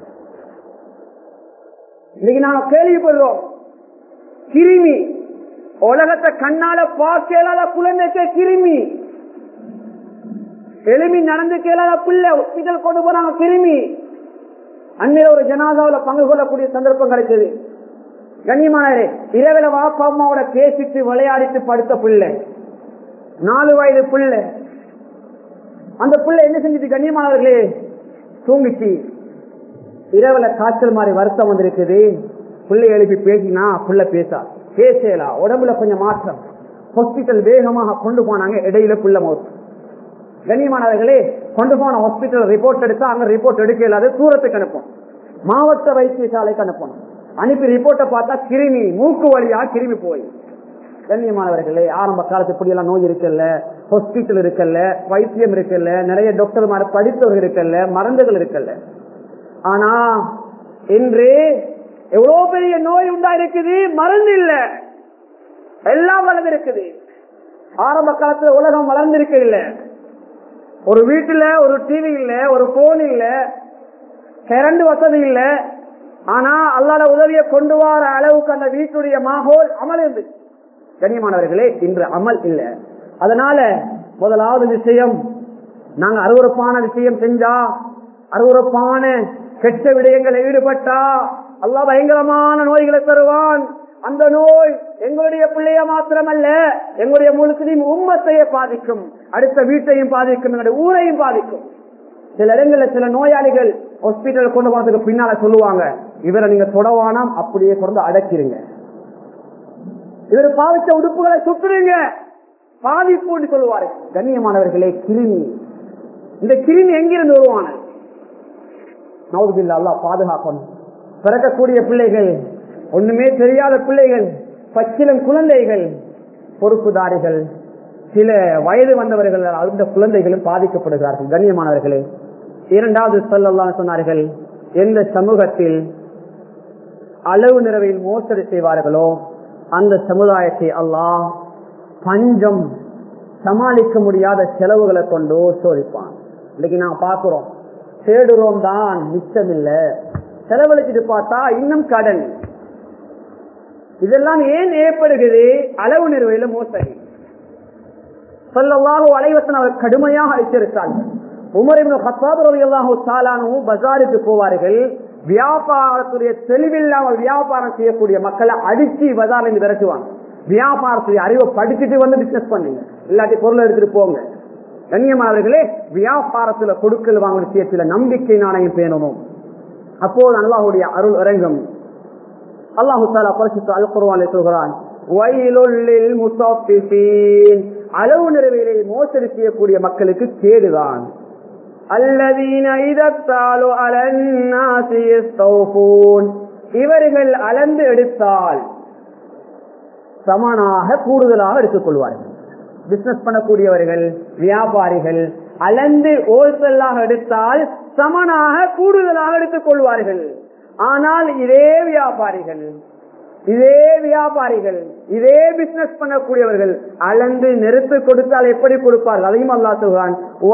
இன்னைக்கு நாம கேள்விப்படுறோம் கிருமி உலகத்தை கண்ணால பார்க்கலாத குழந்தைக்கு கிருமி எளிமி நடந்து கேளாத பிள்ளை ஹாஸ்பிட்டல் கொண்டு போறாங்க கிருமி அன்னையில ஒரு ஜனாதாவில பங்கு கொள்ளக்கூடிய சந்தர்ப்பம் கிடைச்சது கண்ணியமானவரே இரவில வாப்பா அம்மாவோட பேசிட்டு விளையாடிட்டு படுத்த பிள்ளை நாலு வயது பிள்ளை அந்த பிள்ளை என்ன செஞ்சுட்டு கண்ணியமானவர்களே தூங்கிச்சு இரவுல காய்ச்சல் மாதிரி வருத்தம் வந்திருக்குது பிள்ளை எழுப்பி பேசினா புள்ள பேசா பேசலா உடம்புல கொஞ்சம் மாற்றம் ஹாஸ்பிட்டல் வேகமாக கொண்டு போனாங்க இடையில புள்ள மௌத்து கண்ணியமானவர்களே கொண்டு போன ஹாஸ்பிட்டல் ரிப்போர்ட் எடுத்தா அங்க ரிப்போர்ட் எடுக்க இல்லாத தூரத்துக்கு அனுப்பும் மாவட்ட வைத்தியசாலைக்கு அனுப்பணும் அனுப்பி ரிப்போர்ட்டை பார்த்தா கிருமி மூக்கு வழியா கிருமி போய் கண்ணியமானவர்களே ஆரம்ப காலத்து இப்படி எல்லாம் நோய் இருக்கல்ல ஹாஸ்பிட்டல் இருக்கல்ல வைத்தியம் இருக்கல்ல நிறைய டாக்டர் மாதிரி படித்தவர்கள் இருக்கல்ல மருந்துகள் இருக்கல்ல ஆனா இன்று எவ்வளவு பெரிய நோய் உண்டா இருக்குது மருந்து இல்ல எல்லாம் வளர்ந்து இருக்குது ஆரம்ப காலத்துல உலகம் வளர்ந்திருக்க இல்ல ஒரு வீட்டுல ஒரு டிவி இல்ல ஒரு போன் இல்ல கரண்ட் வசதி இல்ல ஆனா அல்லாத உதவியை கொண்டு வர அளவுக்கு அந்த வீட்டுடைய மாகோல் அமல் இருந்துச்சு கண்ணியமானவர்களே இன்று அமல் இல்ல அதனால முதலாவது விஷயம் நாங்க அருவறுப்பான விஷயம் செஞ்சா அருவறுப்பான கெட்ட விடயங்களை ஈடுபட்டா அல்லா பயங்கரமான நோய்களை தருவான் அந்த நோய் எங்களுடைய பிள்ளைய மாத்திரமல்ல எங்களுடைய முழுக்கையும் உம்மத்தையே பாதிக்கும் அடுத்த வீட்டையும் பாதிக்கும் எங்களுடைய ஊரையும் பாதிக்கும் சில இடங்கள்ல சில நோயாளிகள் ஹாஸ்பிட்டல் கொண்டு போறதுக்கு பின்னால சொல்லுவாங்க இவரை நீங்க தொடவானாம் அப்படியே கொண்டு அடக்கிருங்க இவர் பாவிச்ச உடுப்புகளை சுட்டுருங்க பாதிப்பு சொல்லுவாரு கண்ணியமானவர்களே கிருமி இந்த கிருமி எங்கிருந்து வருவான நவதுபில்லா அல்லா பாதுகாக்கணும் பிறக்கக்கூடிய பிள்ளைகள் ஒண்ணுமே தெரியாத பிள்ளைகள் பச்சிலம் குழந்தைகள் பொறுப்புதாரிகள் சில வயது வந்தவர்கள் அந்த குழந்தைகளும் பாதிக்கப்படுகிறார்கள் கண்ணியமானவர்களே இரண்டாவது சொல்லலாம் சொன்னார்கள் எந்த சமூகத்தில் அளவு நிறவையில் மோசடி செய்வார்களோ அந்த சமுதாயத்தை அல்லாஹ் பஞ்சம் சமாளிக்க முடியாத செலவுகளை கொண்டு சோதிப்பான் இன்னைக்கு நான் பாக்குறோம் தேடுறோம் தான் மிச்சம் இல்ல செலவழிச்சிட்டு பார்த்தா இன்னும் கடன் இதெல்லாம் ஏன் ஏற்படுகிறது அளவு நிறுவையில மோசடி சொல்லவாக அலைவசன் அவர் கடுமையாக எச்சரித்தார்கள் உமரின் ஹத்தாபுரவையெல்லாம் சாலானும் பஜாருக்கு போவார்கள் வியாபாரத்துடைய தெளிவில்லாமல் வியாபாரம் செய்யக்கூடிய மக்களை அடிச்சு பஜார்ல விரட்டுவாங்க வியாபாரத்துடைய அறிவை படிச்சுட்டு வந்து பிசினஸ் பண்ணுங்க இல்லாட்டி பொருள் எடுத்துட்டு போங்க கண்ணியமானவர்களே வியாபாரத்துல கொடுக்கல் வாங்க விஷயத்துல நம்பிக்கை நாணயம் பேணணும் அப்போது அல்லாஹுடைய அருள் இறங்கும் அல்லாஹு தாலா பரிசுத்த அல் குர்வானை சொல்கிறான் வயலுள்ளில் முத்தாஃபிஃபீன் அளவு நிறைவிலே மோசடி செய்யக்கூடிய மக்களுக்கு கேடுதான் அல்லதீன இதத்தாலு அலன்னாசி யஸ்தௌஃபூன் இவர்கள் அளந்து எடுத்தால் சமனாக கூடுதலாக எடுத்துக் கொள்வார்கள் பிசினஸ் பண்ணக்கூடியவர்கள் வியாபாரிகள் அளந்து ஹோல்சேலாக எடுத்தால் சமனாக கூடுதலாக எடுத்துக் கொள்வார்கள் ஆனால் இதே வியாபாரிகள் இதே வியாபாரிகள் இதே பிசினஸ் பண்ணக்கூடியவர்கள் அளந்து நெருத்து கொடுத்தால் எப்படி கொடுப்பார்கள் அதையும் அல்லா சொல்றான்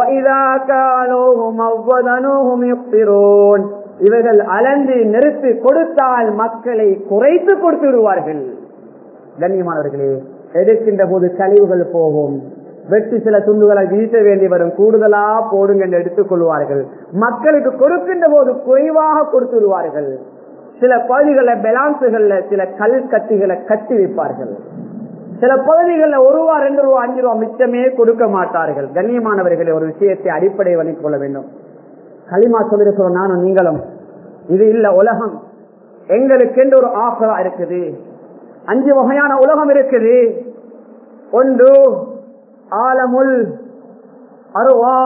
இவர்கள் அளந்து நெருத்து கொடுத்தால் மக்களை குறைத்து கொடுத்து விடுவார்கள் கண்ணியமானவர்களே எடுக்கின்ற போது கழிவுகள் போகும் வெட்டு சில துண்டுகளை வீச வேண்டி வரும் கூடுதலா போடுங்க என்று எடுத்துக் கொள்வார்கள் மக்களுக்கு கொடுக்கின்ற போது குறைவாக கொடுத்து விடுவார்கள் சில பகுதிகளில் பெலான்ஸுகள்ல சில கல் கட்டிகளை கட்டி வைப்பார்கள் சில பகுதிகளில் ஒரு ரூபா ரெண்டு ரூபா அஞ்சு ரூபா மிச்சமே கொடுக்க மாட்டார்கள் கண்ணியமானவர்களை ஒரு விஷயத்தை அடிப்படை வணிக் கொள்ள வேண்டும் களிமா சொல்லிருக்கிறோம் நானும் நீங்களும் இது இல்ல உலகம் எங்களுக்கென்று ஒரு ஆஃபரா இருக்குது அஞ்சு வகையான உலகம் இருக்குது ஒன்று ஆலமுல் அருவா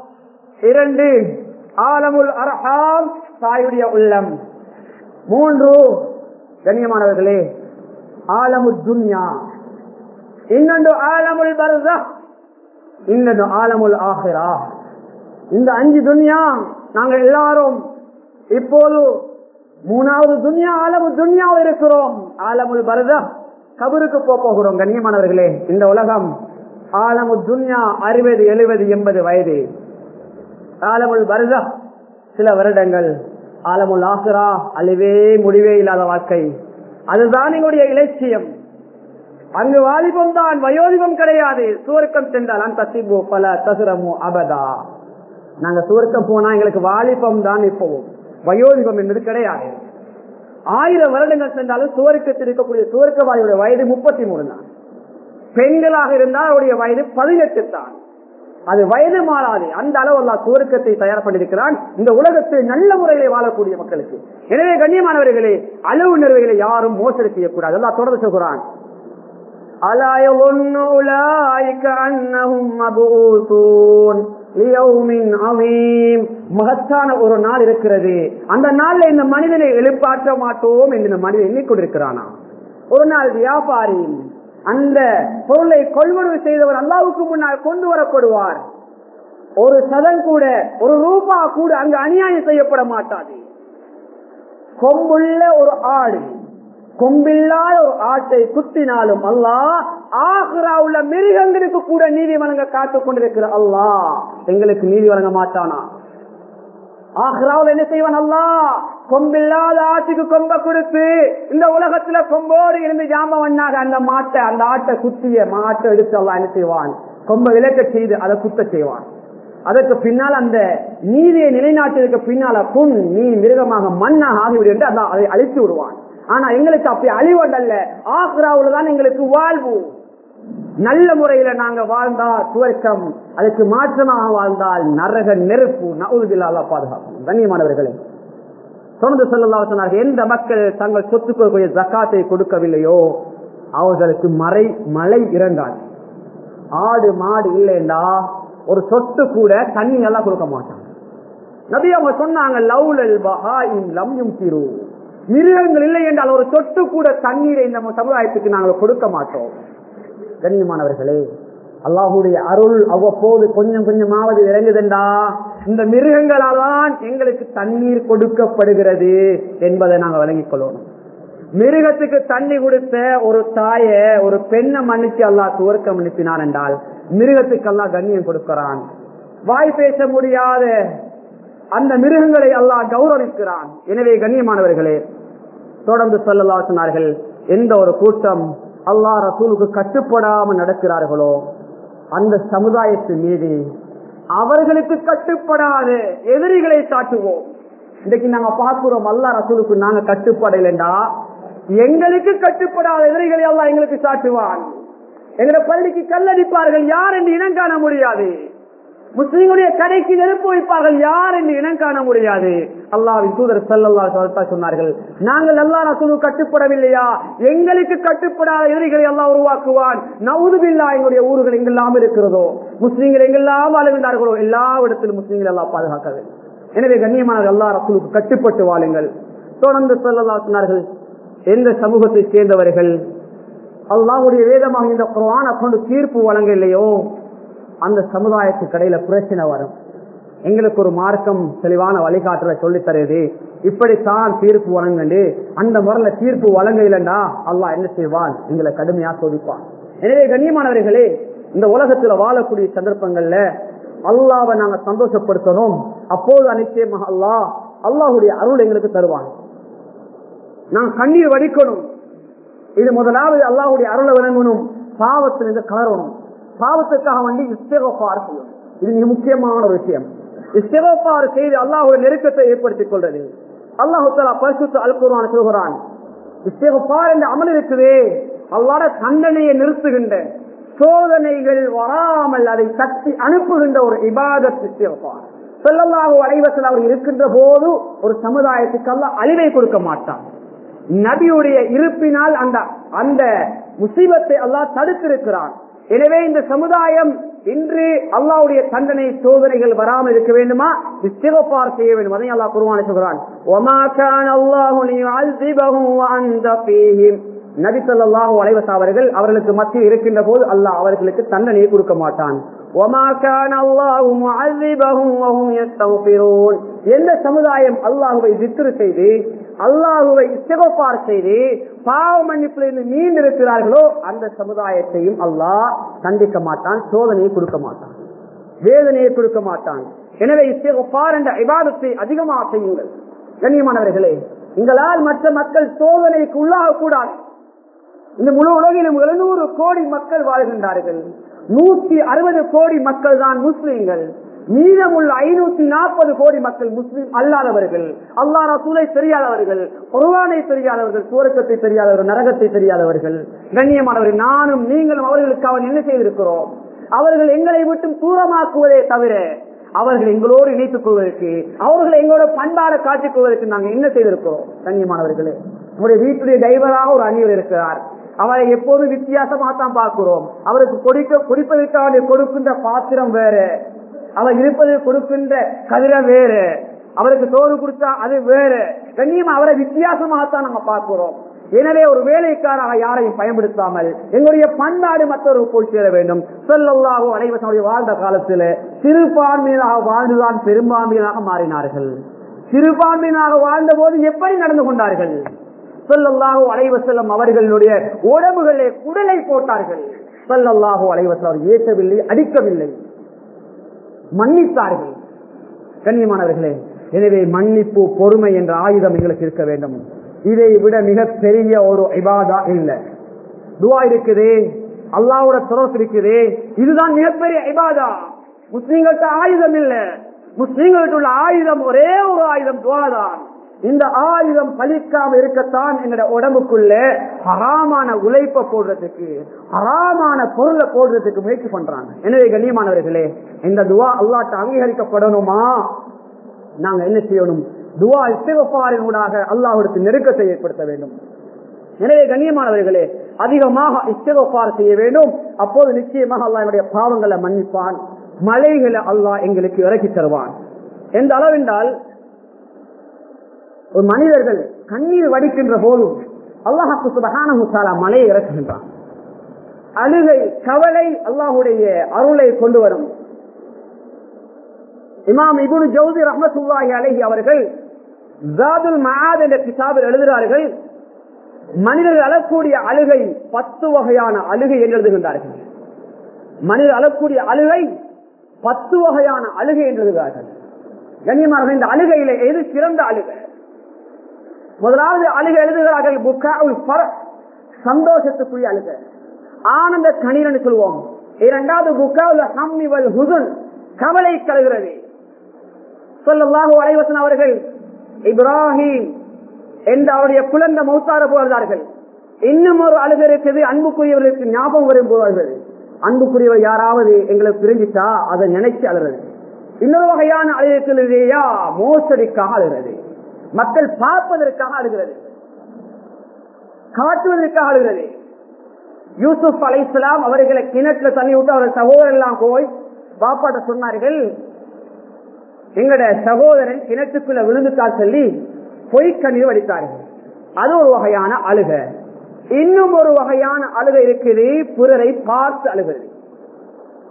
இரண்டு ஆலமுல் அரஹாம் தாயுடைய உள்ளம் மூன்று கண்ணியமானவர்களே ஆலமு துன்யா இன்னொன்று ஆலமுல் பர்சா இன்னொன்று ஆலமுல் ஆஹிரா இந்த அஞ்சு துன்யா நாங்கள் எல்லாரும் இப்போது மூணாவது துன்யா ஆலமு துன்யாவில் இருக்கிறோம் ஆலமுல் பர்தா கபருக்கு போகிறோம் கண்ணியமானவர்களே இந்த உலகம் ஆலமு துன்யா அறுபது எழுபது எண்பது வயது ஆலமுல் பர்தா சில வருடங்கள் ஆலமுல் ஆசிரா அழிவே முடிவே இல்லாத வாழ்க்கை அதுதான் எங்களுடைய இலட்சியம் அங்கு வாலிபம் தான் வயோதிபம் கிடையாது சுவர்க்கம் சென்றால் அந்த தசிபு பல தசுரமோ அபதா நாங்க சுவர்க்கம் போனா எங்களுக்கு வாலிபம் தான் இப்போவும் வயோதிபம் என்பது கிடையாது ஆயிரம் வருடங்கள் சென்றாலும் சுவர்க்கத்தில் இருக்கக்கூடிய சுவர்க்கவாதியுடைய வயது முப்பத்தி மூணு தான் பெண்களாக இருந்தால் அவருடைய வயது பதினெட்டு தான் அது வயது மாறாது அந்த அளவு அல்லா சுவர்க்கத்தை தயார் பண்ணிருக்கிறான் இந்த உலகத்தில் நல்ல முறையிலே வாழக்கூடிய மக்களுக்கு எனவே கண்ணியமானவர்களே அளவு நிறுவைகளை யாரும் மோசடி செய்யக்கூடாது அல்லா தொடர்ந்து சொல்கிறான் ألا يظن أولئك أنهم مبعوثون ليوم عظيم மகத்தான ஒரு நாள் இருக்கிறது அந்த நாள்ல இந்த மனிதனை எழுப்பாற்ற மாட்டோம் என்று இந்த மனிதன் எண்ணிக்கொண்டிருக்கிறானா ஒரு நாள் வியாபாரி அந்த பொருளை கொள்வனவு செய்தவர் அல்லாவுக்கு முன்னால் கொண்டு வரப்படுவார் ஒரு சதன் கூட ஒரு ரூபா கூட அங்கு அநியாயம் செய்யப்பட மாட்டாது கொம்புள்ள ஒரு ஆடு கொம்பில்லாத ஒரு ஆட்டை குத்தினாலும் அல்லா ஆஹ்ரா உள்ள மிருகங்களுக்கு கூட நீதி வழங்க காத்துக் கொண்டிருக்கிற அல்லா எங்களுக்கு நீதி வழங்க மாட்டானா ஆஹ்ராவில் என்ன செய்வான் அல்லா கொம்பில்லாத ஆட்டுக்கு கொம்ப கொடுத்து இந்த உலகத்துல கொம்போடு இருந்து ஜாமவண்ணாக அந்த மாட்டை அந்த ஆட்டை குத்திய மாட்டை எடுத்து அல்லா என்ன செய்வான் கொம்ப விளக்க செய்து அதை குத்த செய்வான் அதற்கு பின்னால் அந்த நீதியை நிலைநாட்டிற்கு பின்னால புண் நீ மிருகமாக மண்ணாக ஆகிவிடு என்று அதை அழித்து விடுவான் ஆனா எங்களுக்கு அப்படி அழிவடல்ல ஆக்ராவுல தான் எங்களுக்கு வாழ்வு நல்ல முறையில நாங்க வாழ்ந்தா துவர்க்கம் அதுக்கு மாற்றமாக வாழ்ந்தால் நரக நெருப்பு நவுதில்லாத பாதுகாக்கும் கண்ணியமானவர்களே தொடர்ந்து சொல்லலா சொன்னார்கள் எந்த மக்கள் தங்கள் சொத்துக்களுடைய ஜக்காத்தை கொடுக்கவில்லையோ அவர்களுக்கு மறை மழை இறங்காது ஆடு மாடு இல்லைண்டா ஒரு சொட்டு கூட தண்ணி எல்லாம் கொடுக்க மாட்டாங்க நபி அவங்க சொன்னாங்க லவ்லல் பஹாயின் லம்யும் திரு மிருகங்கள் இல்லை என்றால் ஒரு சொட்டு கூட தண்ணீரை இந்த சமுதாயத்துக்கு நாங்கள் கொடுக்க மாட்டோம் கண்ணியமானவர்களே அல்லாஹுடைய அருள் அவ்வப்போது கொஞ்சம் கொஞ்சமாவது இறங்குதுண்டா இந்த மிருகங்களால் தான் எங்களுக்கு தண்ணீர் கொடுக்கப்படுகிறது என்பதை நாங்கள் விளங்கிக் கொள்ளணும் மிருகத்துக்கு தண்ணி கொடுத்த ஒரு தாய ஒரு பெண்ணை மன்னிச்சு அல்லா துவர்க்கம் அனுப்பினான் என்றால் மிருகத்துக்கு அல்லா கண்ணியம் கொடுக்கிறான் வாய் பேச முடியாத அந்த மிருகங்களை அல்லாஹ் கௌரவிக்கிறான் எனவே கண்ணியமானவர்களே தொடர்ந்து சொல்லலா சொன்னார்கள் எந்த ஒரு கூட்டம் அல்லாஹ் ரசூலுக்கு கட்டுப்படாமல் நடக்கிறார்களோ அந்த சமுதாயத்தின் மீது அவர்களுக்கு கட்டுப்படாத எதிரிகளை சாட்டுவோம் இன்றைக்கு நாங்க பார்க்கிறோம் அல்லா ரசூலுக்கு நாங்க கட்டுப்படலைண்டா எங்களுக்கு கட்டுப்படாத எதிரிகளை எல்லாம் எங்களுக்கு சாட்டுவான் எங்களை பள்ளிக்கு கல்லடிப்பார்கள் யார் என்று இனம் காண முடியாது முஸ்லீம்களுடைய கடைக்கு நெருப்பு வைப்பார்கள் யார் என்று இனம் காண முடியாது அல்லாவின் தூதர் சல்லல்லா சொன்னார்கள் நாங்கள் அல்லா ரசூலு கட்டுப்படவில்லையா எங்களுக்கு கட்டுப்படாத எதிரிகளை எல்லாம் உருவாக்குவான் நவுதுபில்லா எங்களுடைய ஊர்கள் எங்கெல்லாம் இருக்கிறதோ முஸ்லீம்கள் எங்கெல்லாம் வாழ்கின்றார்களோ எல்லா இடத்திலும் முஸ்லீம்கள் எல்லாம் பாதுகாக்க வேண்டும் எனவே கண்ணியமான அல்லா ரசூலுக்கு கட்டுப்பட்டு வாழுங்கள் தொடர்ந்து சொல்லல்லா சொன்னார்கள் எந்த சமூகத்தை சேர்ந்தவர்கள் அல்லாவுடைய வேதமாக இந்த குரான கொண்டு தீர்ப்பு வழங்க இல்லையோ அந்த சமுதாயத்துக்கு கடையில பிரச்சனை வரும் எங்களுக்கு ஒரு மார்க்கம் தெளிவான வழிகாட்டுல சொல்லித் தருது இப்படித்தான் தீர்ப்பு வழங்கண்டு அந்த முறையில தீர்ப்பு வழங்க இல்லைன்னா அல்லாஹ் என்ன செய்வான் எங்களை கடுமையா சோதிப்பான் எனவே கண்ணியமானவர்களே இந்த உலகத்துல வாழக்கூடிய சந்தர்ப்பங்கள்ல அல்லாவை நாங்க சந்தோஷப்படுத்தணும் அப்போது நிச்சயமாக அல்லாஹ் அல்லாஹுடைய அருள் எங்களுக்கு தருவான் நான் கண்ணீர் வடிக்கணும் இது முதலாவது அல்லாஹுடைய அருளை விளங்கணும் பாவத்திலிருந்து கலரணும் பாவத்துக்காக வேண்டி இஸ்தேகப்பார் செய்யணும் இது மிக முக்கியமான ஒரு விஷயம் இஸ்தேகப்பார் செய்து அல்லாஹுடைய நெருக்கத்தை ஏற்படுத்திக் கொள்றது அல்லாஹு தாலா பரிசுத்த அல்குரான் சொல்கிறான் இஸ்தேகப்பார் என்ற அமல் இருக்குதே அல்லாட தண்டனையை நிறுத்துகின்ற சோதனைகள் வராமல் அதை தட்டி அனுப்புகின்ற ஒரு இபாதத் இஸ்தேகப்பார் சொல்லல்லாஹு அலைவசல் அவர் இருக்கின்ற போது ஒரு சமுதாயத்துக்கு அல்ல அழிவை கொடுக்க மாட்டான் நபியுடைய இருப்பினால் அந்த அந்த முசீபத்தை அல்லாஹ் தடுத்திருக்கிறான் எனவே இந்த சமுதாயம் இன்று அல்லாவுடைய தண்டனை சோதனைகள் வராமல் இருக்க வேண்டுமா இஸ்திகபார் செய்ய வேண்டும் அதை அல்லாஹ் குருவான சொல்கிறான் ஒமா கான் அல்லாஹு லியுஅஸிபஹும் வஅன்த ஃபீஹிம் நபி ஸல்லல்லாஹு அலைஹி வஸல்லம் அவர்கள் அவர்களுக்கு மத்தியில் இருக்கின்ற போது அல்லாஹ் அவர்களுக்கு தண்டனையை கொடுக்க மாட்டான் ஒமா கான் அல்லாஹு முஅஸிபஹும் வஹும் யஸ்தக்ஃபிரூன் எந்த சமுதாயம் அல்லாஹ்வை zikr செய்து அல்லாஹுவை இஸ்திகபார் செய்து பாவ மன்னிப்பிலிருந்து நீண்டிருக்கிறார்களோ அந்த சமுதாயத்தையும் அல்லாஹ் கண்டிக்க மாட்டான் சோதனையை கொடுக்க மாட்டான் வேதனையை கொடுக்க மாட்டான் எனவே இஸ்திகபார் என்ற இபாதத்தை அதிகமாக செய்யுங்கள் கண்ணியமானவர்களே எங்களால் மற்ற மக்கள் சோதனைக்கு உள்ளாக கூடாது இந்த முழு உலகிலும் எழுநூறு கோடி மக்கள் வாழ்கின்றார்கள் நூத்தி அறுபது கோடி மக்கள் தான் முஸ்லிம்கள் மீதமுள்ள ஐநூத்தி நாற்பது கோடி மக்கள் முஸ்லிம் அல்லாதவர்கள் அல்லா ரசூலை தெரியாதவர்கள் குர்வானை தெரியாதவர்கள் சுவர்க்கத்தை தெரியாதவர்கள் நரகத்தை தெரியாதவர்கள் கண்ணியமானவர்கள் நானும் நீங்களும் அவர்களுக்கு அவன் என்ன செய்திருக்கிறோம் அவர்கள் எங்களை விட்டு தூரமாக்குவதே தவிர அவர்கள் எங்களோடு இணைத்துக் கொள்வதற்கு அவர்களை எங்களோட பண்பாட காட்டிக் கொள்வதற்கு நாங்கள் என்ன செய்திருக்கிறோம் கண்ணியமானவர்களே நம்முடைய வீட்டுடைய டிரைவராக ஒரு அணியர் இருக்கிறார் அவரை எப்போதும் வித்தியாசமா தான் பார்க்கிறோம் அவருக்கு கொடுக்க குடிப்பதற்காக கொடுக்கின்ற பாத்திரம் வேற அவர் இருப்பது கொடுக்கின்ற கதிரம் வேறு அவருக்கு சோறு கொடுத்தா அது வேறு கண்ணியம் அவரை வித்தியாசமாகத்தான் நம்ம பார்க்கிறோம் எனவே ஒரு வேலைக்காராக யாரையும் பயன்படுத்தாமல் எங்களுடைய பண்பாடு மற்றொரு போய் சேர வேண்டும் சொல்லல்லாகோ அனைவசனுடைய வாழ்ந்த காலத்தில் சிறுபான்மையினாக வாழ்ந்துதான் பெரும்பான்மையினாக மாறினார்கள் சிறுபான்மையினாக வாழ்ந்த போது எப்படி நடந்து கொண்டார்கள் சொல்லல்லாகோ அலைவசல்லம் அவர்களுடைய உடம்புகளே குடலை போட்டார்கள் சொல்லல்லாகோ அலைவசம் அவர் ஏற்றவில்லை அடிக்கவில்லை மன்னித்தார்கள் கண்ணியமானவர்களே எனவே மன்னிப்பு பொறுமை என்ற ஆயுதம் எங்களுக்கு இருக்க வேண்டும் இதை விட மிக பெரிய ஒரு இபாதா இல்லை துவா இருக்குது அல்லாவோட தொடர்பு இருக்குது இதுதான் மிகப்பெரிய இபாதா முஸ்லீம்கள்ட்ட ஆயுதம் இல்ல முஸ்லீம்கள்ட்ட உள்ள ஆயுதம் ஒரே ஒரு ஆயுதம் துவாதான் இந்த ஆயுதம் பலிக்காம இருக்கத்தான் எங்களோட உடம்புக்குள்ள ஹராமான உழைப்ப போடுறதுக்கு ஹராமான பொருளை போடுறதுக்கு முயற்சி பண்றாங்க எனவே கண்ணியமானவர்களே இந்த துவா அல்லாட்ட அங்கீகரிக்கப்படணுமா நாங்க என்ன செய்யணும் துவா இஸ்திகபாரின் ஊடாக அல்லாஹுக்கு நெருக்கத்தை ஏற்படுத்த வேண்டும் எனவே கண்ணியமானவர்களே அதிகமாக இஸ்திகபார் செய்ய வேண்டும் அப்போது நிச்சயமாக அல்லாஹ் என்னுடைய பாவங்களை மன்னிப்பான் மலைகளை அல்லாஹ் எங்களுக்கு இறக்கி தருவான் எந்த அளவென்றால் ஒரு மனிதர்கள் கண்ணீர் வடிக்கின்ற போதும் அல்லாஹாக்கு சுபகான மலையை இறக்குகின்றான் அழுகை கவலை அல்லாஹுடைய அருளை கொண்டு வரும் இமாம் இபுனு ஜவுதி ரஹமத்துல்லாஹி அலஹி அவர்கள் ஜாதுல் மகாத் என்ற கிதாபில் எழுதுகிறார்கள் மனிதர்கள் அழக்கூடிய அழுகை பத்து வகையான அழுகை என்று எழுதுகின்றார்கள் மனிதர் அழக்கூடிய அழுகை பத்து வகையான அழுகை என்று எழுதுகிறார்கள் கண்ணியமாக இந்த அழுகையில எது சிறந்த அழுகை முதலாவது அழுகை எழுதுகிறார்கள் புக்காவுல் சந்தோஷத்துக்குரிய அழுகை ஆனந்த கணீர் சொல்லுவோம் இரண்டாவது புக்காவுல் ஹம்மிவல் ஹுதுன் கவலை கழுகிறது சொல்லல்லாஹு அலைவசன் அவர்கள் இப்ராஹிம் என்று அவருடைய குழந்தை மௌத்தார போகிறார்கள் இன்னும் ஒரு அழுகை இருக்குது அன்புக்குரியவர்களுக்கு ஞாபகம் வரும் போவார்கள் அன்புக்குரியவர் யாராவது எங்களுக்கு பிரிஞ்சிட்டா அதை நினைச்சு அழுறது இன்னொரு வகையான அழுகையா மோசடிக்காக அழுகிறது மக்கள் பார்ப்பதற்காக அழுகிறது காட்டுவதற்காக அழுகிறது யூசுப் அலை இஸ்லாம் அவர்களை கிணற்றுல தண்ணி விட்டு அவர்கள் சகோதரர் எல்லாம் போய் பாப்பாட்ட சொன்னார்கள் எங்கட சகோதரன் கிணற்றுக்குள்ள விழுந்துட்டால் சொல்லி பொய் கண்ணீர் வடித்தார்கள் அது ஒரு வகையான அழுக இன்னும் ஒரு வகையான அழுகை இருக்குது பிறரை பார்த்து அழுகிறது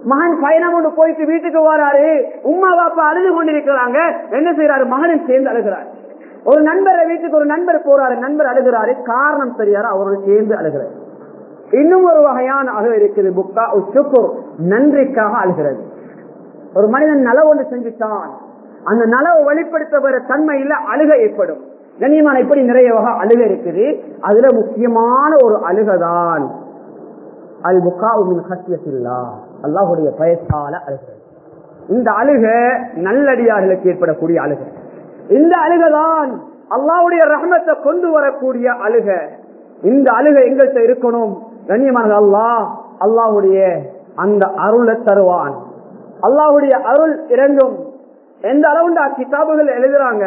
மகன் பயணம் கொண்டு போயிட்டு வீட்டுக்கு வராரு உமா பாப்பா அழுது கொண்டிருக்கிறாங்க என்ன செய்யறாரு மகனும் சேர்ந்து அழுகிறார் ஒரு நண்பரை வீட்டுக்கு ஒரு நண்பர் போறாரு நண்பர் அழுகிறாரு காரணம் தெரியாரு அவரோட சேர்ந்து அழுகிறார் இன்னும் ஒரு வகையான அழுக இருக்குது புக்கா சுக்குர் நன்றிக்காக அழுகிறது ஒரு மனிதன் நலவு ஒன்று செஞ்சுட்டான் அந்த நலவை வெளிப்படுத்த வர தன்மையில அழுக ஏற்படும் கண்ணியமான இப்படி நிறைய வகை அழுக இருக்குது அதுல முக்கியமான ஒரு அழுகதான் அல் முகாவுமின் ஹத்தியத்தில்லா அல்லாஹுடைய பயத்தால அழுகிறது இந்த அழுக நல்லடியார்களுக்கு ஏற்படக்கூடிய அழுக இந்த அழுகதான் அல்லாஹ்வுடைய ரஹமத்தை கொண்டு வரக்கூடிய அழுக இந்த அழுக எங்கள்கிட்ட இருக்கணும் கண்ணியமான அல்லாஹ் அல்லாஹ்வுடைய அந்த அருளை தருவான் அல்லாஹ்வுடைய அருள் இறங்கும் எந்த அளவுண்டா கிதாபுகள் எழுதுறாங்க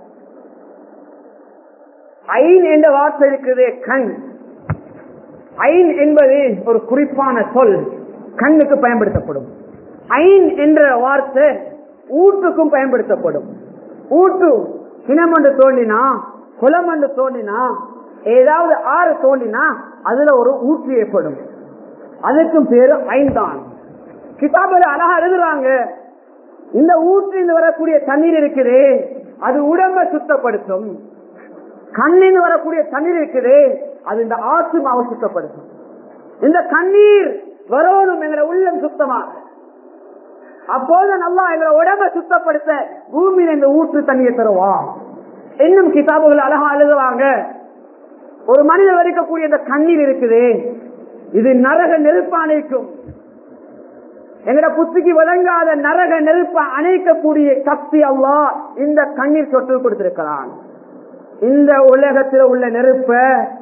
ஐன் என்ற வார்த்தை இருக்குது கண் ஐன் என்பது ஒரு குறிப்பான சொல் கண்ணுக்கு பயன்படுத்தப்படும் ஐன் என்ற வார்த்தை ஊட்டுக்கும் பயன்படுத்தப்படும் ஊட்டு சினமண்டு தோண்டினா குளமண்டு தோண்டினா ஏதாவது ஆறு தோண்டினா அதுல ஒரு ஊற்று ஏற்படும் அதுக்கும் பேரு ஐந்தான் கிதாபில் அழகா எழுதுறாங்க இந்த ஊற்றில் வரக்கூடிய தண்ணீர் இருக்குது அது உடம்ப சுத்தப்படுத்தும் கண்ணில் வரக்கூடிய தண்ணீர் இருக்குது அது இந்த ஆத்மாவை சுத்தப்படுத்தும் இந்த கண்ணீர் வரணும் எங்களை உள்ளம் சுத்தமாக அப்போது நல்லா எங்களை உடம்ப சுத்தப்படுத்த பூமியில இந்த ஊற்று தண்ணியை தருவான் இன்னும் கிதாபுகள் அழகா எழுதுவாங்க ஒரு மனிதர் வரைக்கக்கூடிய இந்த கண்ணீர் இருக்குது இது நரக நெருப்பு அணைக்கும் எங்கட புத்திக்கு விளங்காத நரக நெருப்ப அணைக்கக்கூடிய சக்தி அல்லா இந்த கண்ணீர் சொட்டு கொடுத்திருக்கிறான் இந்த உலகத்தில் உள்ள நெருப்ப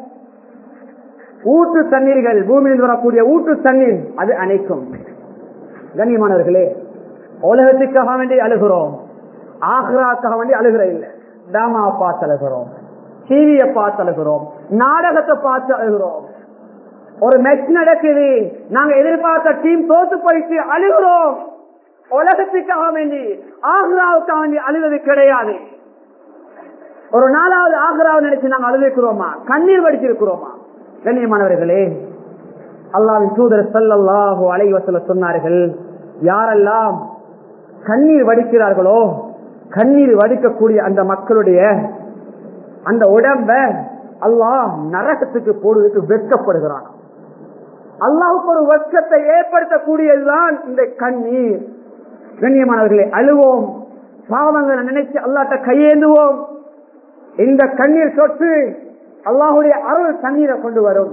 ஊற்று தண்ணீர்கள் பூமியில் வரக்கூடிய ஊற்று தண்ணீர் அது அணைக்கும் கண்ணியமானவர்களே உலகத்துக்காக வேண்டி அழுகிறோம் ஆக்ராக்காக வேண்டி அழுகிற இல்லை டிராமா பார்த்து அழுகிறோம் டிவியை பார்த்து அழுகிறோம் நாடகத்தை பார்த்து அழுகிறோம் ஒரு மேட்ச் நடக்குது நாங்க எதிர்பார்த்த டீம் தோத்து போயிட்டு அழுகிறோம் உலகத்துக்காக வேண்டி ஆக்ராவுக்காக வேண்டி அழுவது கிடையாது ஒரு நாலாவது ஆக்ராவை நினைச்சு நாங்க அழுதிருக்கிறோமா கண்ணீர் வடிச்சிருக்கிறோமா கண்ணியமானவர்களே அல்லாவின் தூதர் சல்லாஹு அலைவசல சொன்னார்கள் யாரெல்லாம் கண்ணீர் வடிக்கிறார்களோ கண்ணீர் வடிக்கக்கூடிய அந்த மக்களுடைய அந்த உடம்ப அல்லாஹ் நரகத்துக்கு போடுவதற்கு வெட்கப்படுகிறான் அல்லாஹுக்கு ஒரு வெட்கத்தை ஏற்படுத்தக்கூடியதுதான் இந்த கண்ணீர் கண்ணியமானவர்களை அழுவோம் பாவங்களை நினைச்சு அல்லாட்ட கையேந்துவோம் இந்த கண்ணீர் சொட்டு அல்லாஹுடைய அருள் தண்ணீரை கொண்டு வரும்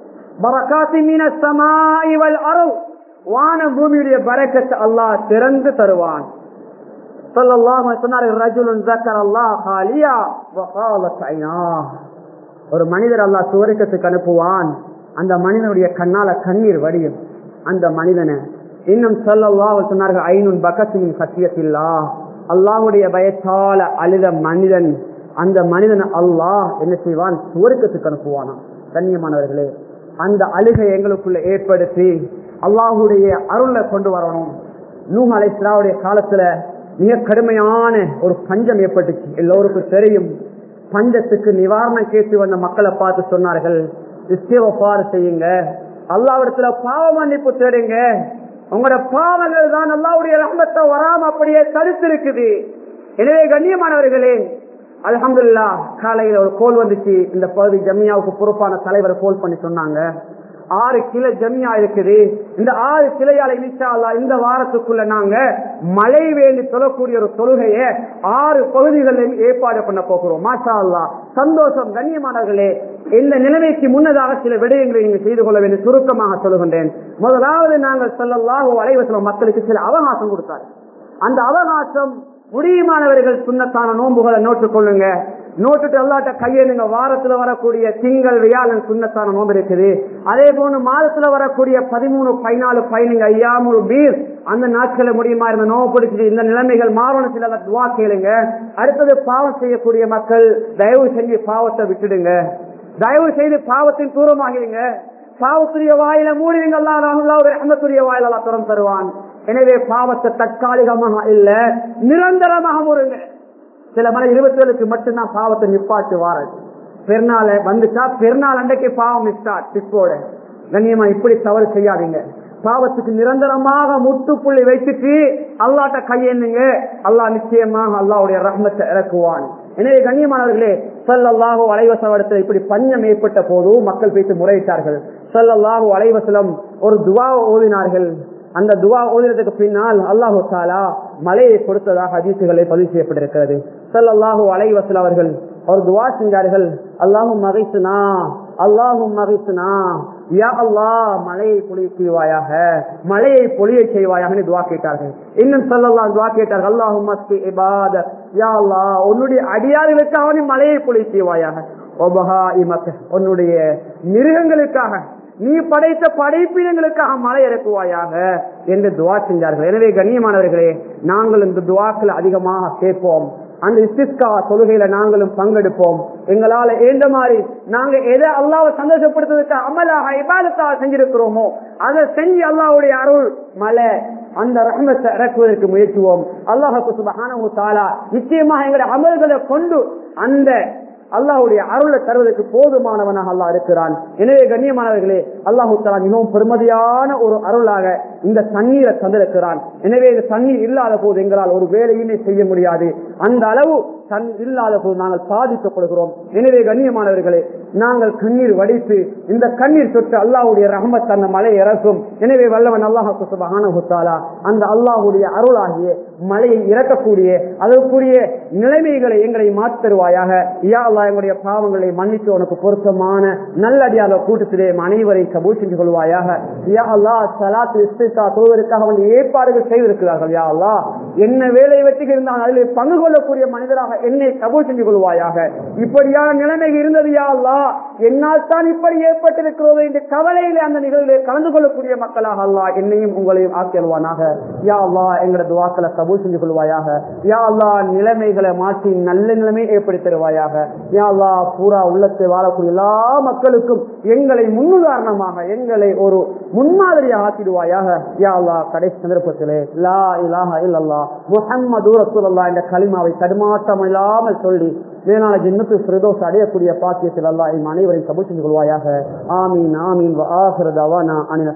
அருள் வான பூமியுடைய பறக்கத்தை அல்லாஹ் திறந்து தருவான் ஒரு மனிதர் அல்லா சுவரிக்கத்துக்கு அனுப்புவான் அந்த மனிதனுடைய கண்ணால கண்ணீர் வடியும் அந்த மனிதனை இன்னும் சொல்லவா சொன்னார்கள் ஐநூன் பக்கத்தின் சத்தியத்தில்லா அல்லாஹுடைய பயத்தால அழுத மனிதன் அந்த மனிதன் அல்லாஹ் என்ன செய்வான் சுவருக்கத்துக்கு அனுப்புவானா கண்ணியமானவர்களே அந்த அழுகை எங்களுக்குள்ள ஏற்படுத்தி அல்லாஹுடைய அருளை கொண்டு வரணும் நூஹ் அலைஸ்லாவுடைய காலத்துல மிக கடுமையான ஒரு பஞ்சம் ஏற்பட்டுச்சு எல்லோருக்கும் தெரியும் பஞ்சத்துக்கு நிவாரணம் கேட்டு வந்த மக்களை பார்த்து சொன்னார்கள் இஸ்திவபார் செய்யுங்க அல்லாவிடத்துல பாவ மன்னிப்பு தேடுங்க உங்களோட பாவங்கள் தான் அல்லாவுடைய ரம்பத்தை வராம அப்படியே தடுத்து இருக்குது எனவே கண்ணியமானவர்களே அலமதுல்லா காலையில ஒரு கோல் வந்துச்சு இந்த பகுதி ஜமியாவுக்கு பொறுப்பான தலைவர் கோல் பண்ணி சொன்னாங்க ஆறு கிளை ஜமியா இருக்குது இந்த ஆறு கிளையால இனிஷா இந்த வாரத்துக்குள்ள நாங்க மழை வேண்டி சொல்லக்கூடிய ஒரு தொழுகைய ஆறு பகுதிகளிலும் ஏற்பாடு பண்ண போகிறோம் மாஷா அல்லா சந்தோஷம் கண்ணியமானவர்களே இந்த நிலைமைக்கு முன்னதாக சில விடயங்களை நீங்க செய்து கொள்ள வேண்டும் சுருக்கமாக சொல்லுகின்றேன் முதலாவது நாங்கள் சொல்லலாக வளைவசலம் மக்களுக்கு சில அவகாசம் கொடுத்தார் அந்த அவகாசம் முடியுமானவர்கள் சுண்ணத்தான நோன்புகளை நோட்டுக் கொள்ளுங்க நோட்டுட்டு எல்லாட்ட கையெழுங்க வாரத்துல வரக்கூடிய திங்கள் வியாழன் சுண்ணத்தான நோன்பு இருக்குது அதே போன்று மாதத்துல வரக்கூடிய பதிமூணு பதினாலு பதினஞ்சு ஐயாமுல் பீர் அந்த நாட்களை முடியுமா இருந்த நோவு பிடிச்சிட்டு இந்த நிலைமைகள் மாறணும் சில துவா கேளுங்க அடுத்தது பாவம் செய்யக்கூடிய மக்கள் தயவு செஞ்சு பாவத்தை விட்டுடுங்க தயவு செய்து பாவத்தின் தூரமாகிடுங்க பாவத்துடைய வாயில மூடுவீங்க அல்லாஹுடைய வாயில எல்லாம் திறம் தருவான் எனவே பாவத்தை தற்காலிகமாக இல்ல நிரந்தரமாக முருங்க சில மலை இருபத்தி ஏழுக்கு மட்டும்தான் பாவத்தை நிப்பாட்டு வாரது பெருநாள வந்துச்சா பெருநாள் அன்றைக்கு பாவம் ஸ்டார்ட் பிற்போட கண்ணியமா இப்படி தவறு செய்யாதீங்க பாவத்துக்கு நிரந்தரமாக முட்டுப்புள்ளி வைத்துட்டு அல்லாட்ட கையெண்ணுங்க அல்லாஹ் நிச்சயமாக அல்லாவுடைய ரஹ்மத்தை இறக்குவான் எனவே கண்ணியமானவர்களே சல்லல்லாஹு அலைவசவடத்தில் இப்படி பஞ்சம் ஏற்பட்ட போது மக்கள் பேசி முறையிட்டார்கள் சல்லல்லாஹு அலைவசலம் ஒரு துவா ஓதினார்கள் அந்த துவா ஓதினதுக்கு பின்னால் அல்லாஹு தாலா மலையை கொடுத்ததாக அதிர்ச்சிகளை பதிவு செய்யப்பட்டிருக்கிறது சல்லல்லாஹு அலைவசல் அவர்கள் ஒரு துவா செஞ்சார்கள் அல்லாஹும் மகிசுனா அல்லாஹும் மகிசுனா யா அல்லாஹ் மலையை பொழிய செய்வாயாக மலையை பொழிய செய்வாயாக துவா கேட்டார்கள் இன்னும் சொல்லலாம் துவா கேட்டார்கள் அல்லாஹும் மஸ்கி இபாத யா அல்லாஹ் உன்னுடைய அடியார்களுக்காக நீ மலையை பொழிய செய்வாயாக ஒபஹா இமக்க உன்னுடைய மிருகங்களுக்காக நீ படைத்த படைப்பினங்களுக்காக மழை இறக்குவாயாக என்று துவா செஞ்சார்கள் எனவே கண்ணியமானவர்களே நாங்கள் இந்த துவாக்கள் அதிகமாக கேட்போம் அந்த இஸ்திஸ்கா தொழுகையில நாங்களும் பங்கெடுப்போம் எங்களால ஏந்த மாதிரி நாங்க எதை அல்லாவை சந்தோஷப்படுத்துறதுக்கு அமலாக இபாதத்தாக செஞ்சிருக்கிறோமோ அதை செஞ்சு அல்லாவுடைய அருள் மலை அந்த ரஹமத்தை இறக்குவதற்கு முயற்சிவோம் அல்லாஹுக்கு சுபஹானஹு தஆலா நிச்சயமாக எங்களுடைய அமல்களை கொண்டு அந்த அல்லாஹுடைய அருளை தருவதற்கு போதுமானவனாக அல்லாஹ் இருக்கிறான் எனவே கண்ணியமானவர்களே அல்லாஹு தலா மிகவும் பெருமதியான ஒரு அருளாக இந்த தண்ணீரை தந்திருக்கிறான் எனவே இந்த தண்ணீர் இல்லாத போது எங்களால் ஒரு வேலையுமே செய்ய முடியாது அந்த அளவு தன் இல்லாத போது நாங்கள் பாதிக்கப்படுகிறோம் எனவே கண்ணியமானவர்களே நாங்கள் கண்ணீர் வடித்து இந்த கண்ணீர் சொட்டு அல்லாஹுடைய ரஹமத் அந்த மலை இறக்கும் எனவே வல்லவன் அல்லாஹு சுபஹானஹுத்தாலா அந்த அல்லாஹுடைய அருளாகிய மலையை இறக்கக்கூடிய அதற்குரிய நிலைமைகளை எங்களை மாத்தருவாயாக யா அல்லா எங்களுடைய பாவங்களை மன்னித்து உனக்கு பொருத்தமான நல்லடியாத கூட்டத்திலே அனைவரை கபூல் செஞ்சு கொள்வாயாக யா அல்லா சலாத்து இஸ்திகா தொழுவதற்காக அவன் ஏற்பாடுகள் செய்திருக்கிறார்கள் யா அல்லா என்ன வேலை வெற்றி இருந்தால் அதில் பங்கு கொள்ளக்கூடிய மனிதராக என்னை கபூல் செஞ்சு கொள்வாயாக இப்படியான நிலைமை இருந்தது யா அல்லா என்னால் தான் இப்படி ஏற்பட்டிருக்கிறோம் என்று கவலையிலே அந்த நிகழ்வில் கலந்து கொள்ளக்கூடிய மக்களாக அல்லா என்னையும் உங்களையும் ஆக்கியல்வானாக யா அல்லா எங்களோட துவாக்களை கபூல் செஞ்சு கொள்வாயாக யா அல்லா நிலைமைகளை மாற்றி நல்ல நிலைமை ஏற்படுத்தி தருவாயாக யா அல்லா பூரா உள்ளத்தை வாழக்கூடிய எல்லா மக்களுக்கும் எங்களை முன்னுதாரணமாக எங்களை ஒரு முன்மாதிரியாக ஆக்கிடுவாயாக யா அல்லா கடைசி சந்தர்ப்பத்திலே லா இலாஹ இல்லல்லா முஹம்மது ரசூலுல்லாஹ் என்ற கலிமாவை தடுமாற்றம் இல்லாமல் சொல்லி மேலான ஜின்னத்து ஃபிரதோஸ் அடையக்கூடிய பாக்கியத்தில் அல்லாஹ் அனைவரையும் கபூல் செஞ்சு கொள்வாயாக ஆமீன் ஆமீன் வ ஆஹிரு தவானா அனில்